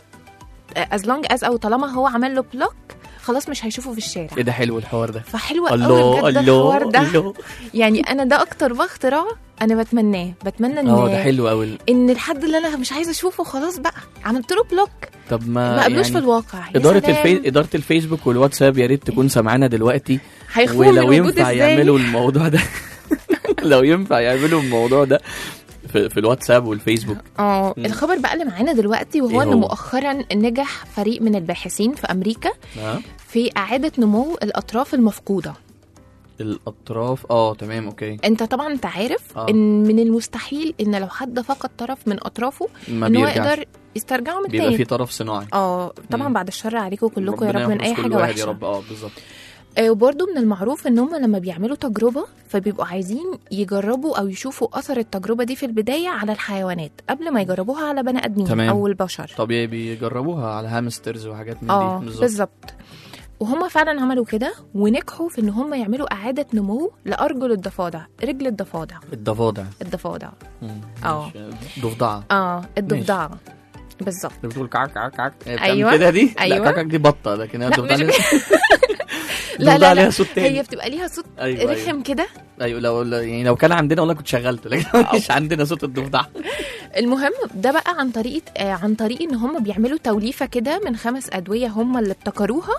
از لونج از او طالما هو عمل له بلوك خلاص مش هيشوفه في الشارع ايه ده حلو الحوار ده فحلو قوي الله بجد الله الحوار ده الله يعني انا ده اكتر بقى اختراع انا بتمناه بتمنى ان اه ده حلو قوي ان الحد اللي انا مش عايزه اشوفه خلاص بقى عملت له بلوك طب ما ما قبلوش يعني في الواقع يا اداره سلام. الفي... اداره الفيسبوك والواتساب يا ريت تكون سامعانا دلوقتي هيخون ولو الوجود ينفع ازاي يعملوا الموضوع ده لو ينفع يعملوا الموضوع ده في, في الواتساب والفيسبوك اه مم. الخبر بقى اللي معانا دلوقتي وهو إيه ان هو؟ مؤخرا نجح فريق من الباحثين في امريكا ها في اعاده نمو الاطراف المفقوده الاطراف اه تمام اوكي انت طبعا انت عارف آه. ان من المستحيل ان لو حد فقد طرف من اطرافه ما ان هو بيرجعش يقدر يسترجعه من بيبقى تاني في طرف صناعي اه طبعا مم. بعد الشر عليكم كلكم يا ربنا رب من يحفظ اي كل حاجه واحد وحشه يا رب اه بالظبط آه، وبرضه من المعروف ان هم لما بيعملوا تجربه فبيبقوا عايزين يجربوا او يشوفوا اثر التجربه دي في البدايه على الحيوانات قبل ما يجربوها على بني ادمين تمام. او البشر طبيعي بيجربوها على هامسترز وحاجات من اه دي بالظبط بالظبط وهم فعلا عملوا كده ونجحوا في ان هم يعملوا اعاده نمو لارجل الضفادع رجل الضفادع الضفادع الضفادع مم. اه. ماشي. ضفدعه اه الضفدعه بالظبط اللي بتقول كعك كعك كعك هي بتعمل أيوة. كده دي أيوة. لا كعك دي بطه لكن هي لا، الضفدعه مش- ليها لا لا ليها لا صوت تاني هي بتبقى ليها صوت ايوه ايوه رخم كده ايوه لو لو- يعني لو كان عندنا والله كنت شغلته لكن مش عندنا صوت الضفدع المهم ده بقى عن طريقه آه عن طريق ان هم بيعملوا توليفه كده من خمس ادويه هم اللي ابتكروها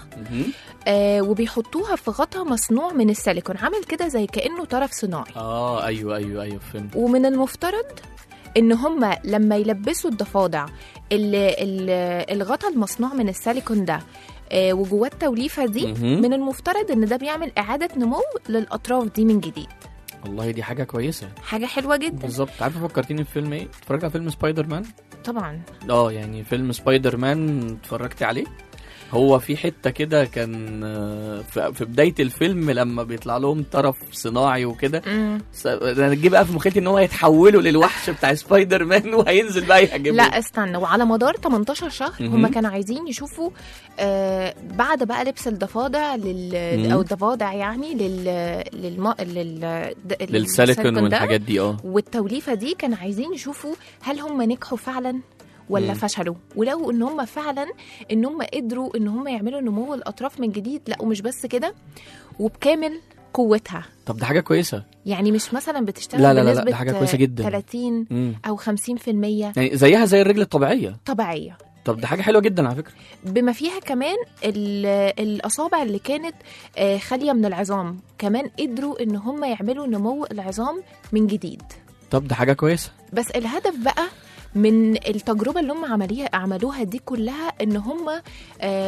آه وبيحطوها في غطا مصنوع من السيليكون عامل كده زي كانه طرف صناعي اه ايوه ايوه ايوه فهمت ومن المفترض ان هم لما يلبسوا الضفادع ال- ال- الغطا المصنوع من السيليكون ده آه، وجواه التوليفه دي مهم. من المفترض ان ده بيعمل اعاده نمو للاطراف دي من جديد والله دي حاجه كويسه حاجه حلوه جدا بالظبط عارفه فكرتيني في فيلم ايه اتفرجت على فيلم سبايدر مان طبعا اه يعني فيلم سبايدر مان اتفرجت عليه هو في حته كده كان آه، في في بدايه الفيلم لما بيطلع لهم طرف صناعي وكده مم. س- انا جه بقى في مخيلتي ان هو هيتحولوا للوحش بتاع سبايدر مان وهينزل بقى يهاجمهم لا استنى وعلى مدار 18 شهر مهم. هم كانوا عايزين يشوفوا آه بعد بقى لبس الضفادع لل مهم. او الضفادع يعني لل للم... لل د- للسيليكون ده والحاجات دي اه والتوليفه دي كانوا عايزين يشوفوا هل هم نجحوا فعلا ولا مم. فشلوا ولو ان هم فعلا ان هم قدروا ان هم يعملوا نمو الاطراف من جديد لا ومش بس كده وبكامل قوتها طب ده حاجه كويسه يعني مش مثلا بتشتغل لا لا لا لا، بنسبه ده حاجة كويسة جدا. 30 مم. او 50% يعني زيها زي الرجل الطبيعيه طبيعيه طب ده حاجه حلوه جدا على فكره بما فيها كمان ال- الاصابع اللي كانت آه، خاليه من العظام كمان قدروا ان هم يعملوا نمو العظام من جديد طب ده حاجه كويسه بس الهدف بقى من التجربه اللي هم عمليها عملوها دي كلها ان هم آه،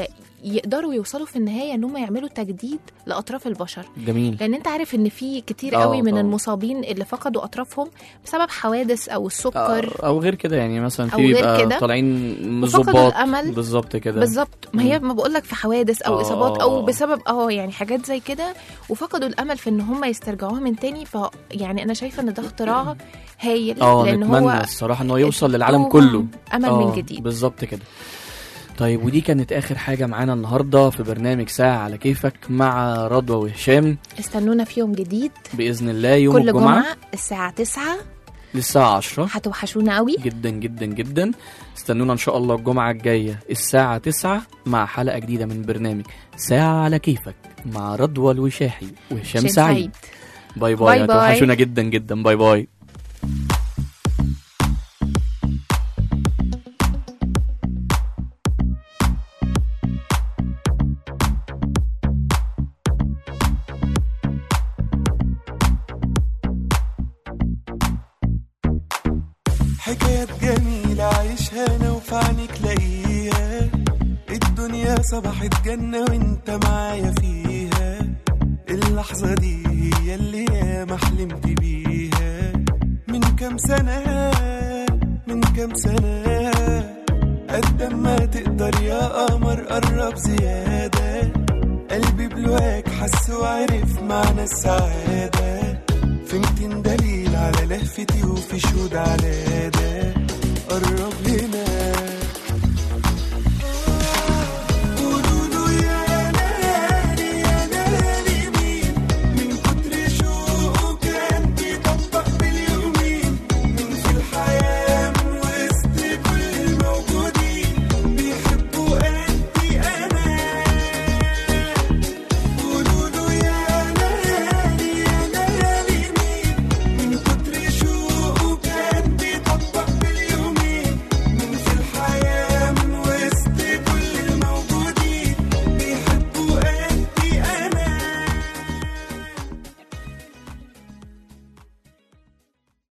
يقدروا يوصلوا في النهايه ان هم يعملوا تجديد لاطراف البشر جميل لان انت عارف ان في كتير آه، قوي من طبعاً. المصابين اللي فقدوا اطرافهم بسبب حوادث او السكر او غير كده يعني مثلا أو في غير بيبقى كده. طالعين وفقدوا ظباط الأمل. بالظبط كده بالظبط ما هي ما بقول لك في حوادث او آه، اصابات آه، او آه. بسبب اه يعني حاجات زي كده وفقدوا الامل في ان هم يسترجعوها من تاني ف يعني انا شايفه ان ده اختراع هايل اه لان نتمنى هو الصراحه ان هو يوصل للعالم ادوهم كله امل آه، من جديد بالظبط كده طيب ودي كانت اخر حاجه معانا النهارده في برنامج ساعه على كيفك مع رضوى وهشام استنونا في يوم جديد باذن الله يوم كل الجمعه جمعه الساعه 9 للساعه 10 هتوحشونا قوي جدا جدا جدا استنونا ان شاء الله الجمعه الجايه الساعه 9 مع حلقه جديده من برنامج ساعه على كيفك مع رضوى الوشاحي وهشام شام سعيد باي باي باي باي. هتوحشونا جدا جدا باي باي حكايات جميلة عايشها أنا وفي عينيك لاقيها الدنيا صبحت جنة وانت معايا فيها اللحظة دي هي اللي ياما حلمت بيها من كام سنة من كام سنة قد ما تقدر يا قمر قرب زيادة قلبي بلواك حس وعرف معنى السعادة في ميتين دليل على لهفتي وفي شهود على ده قرب هنا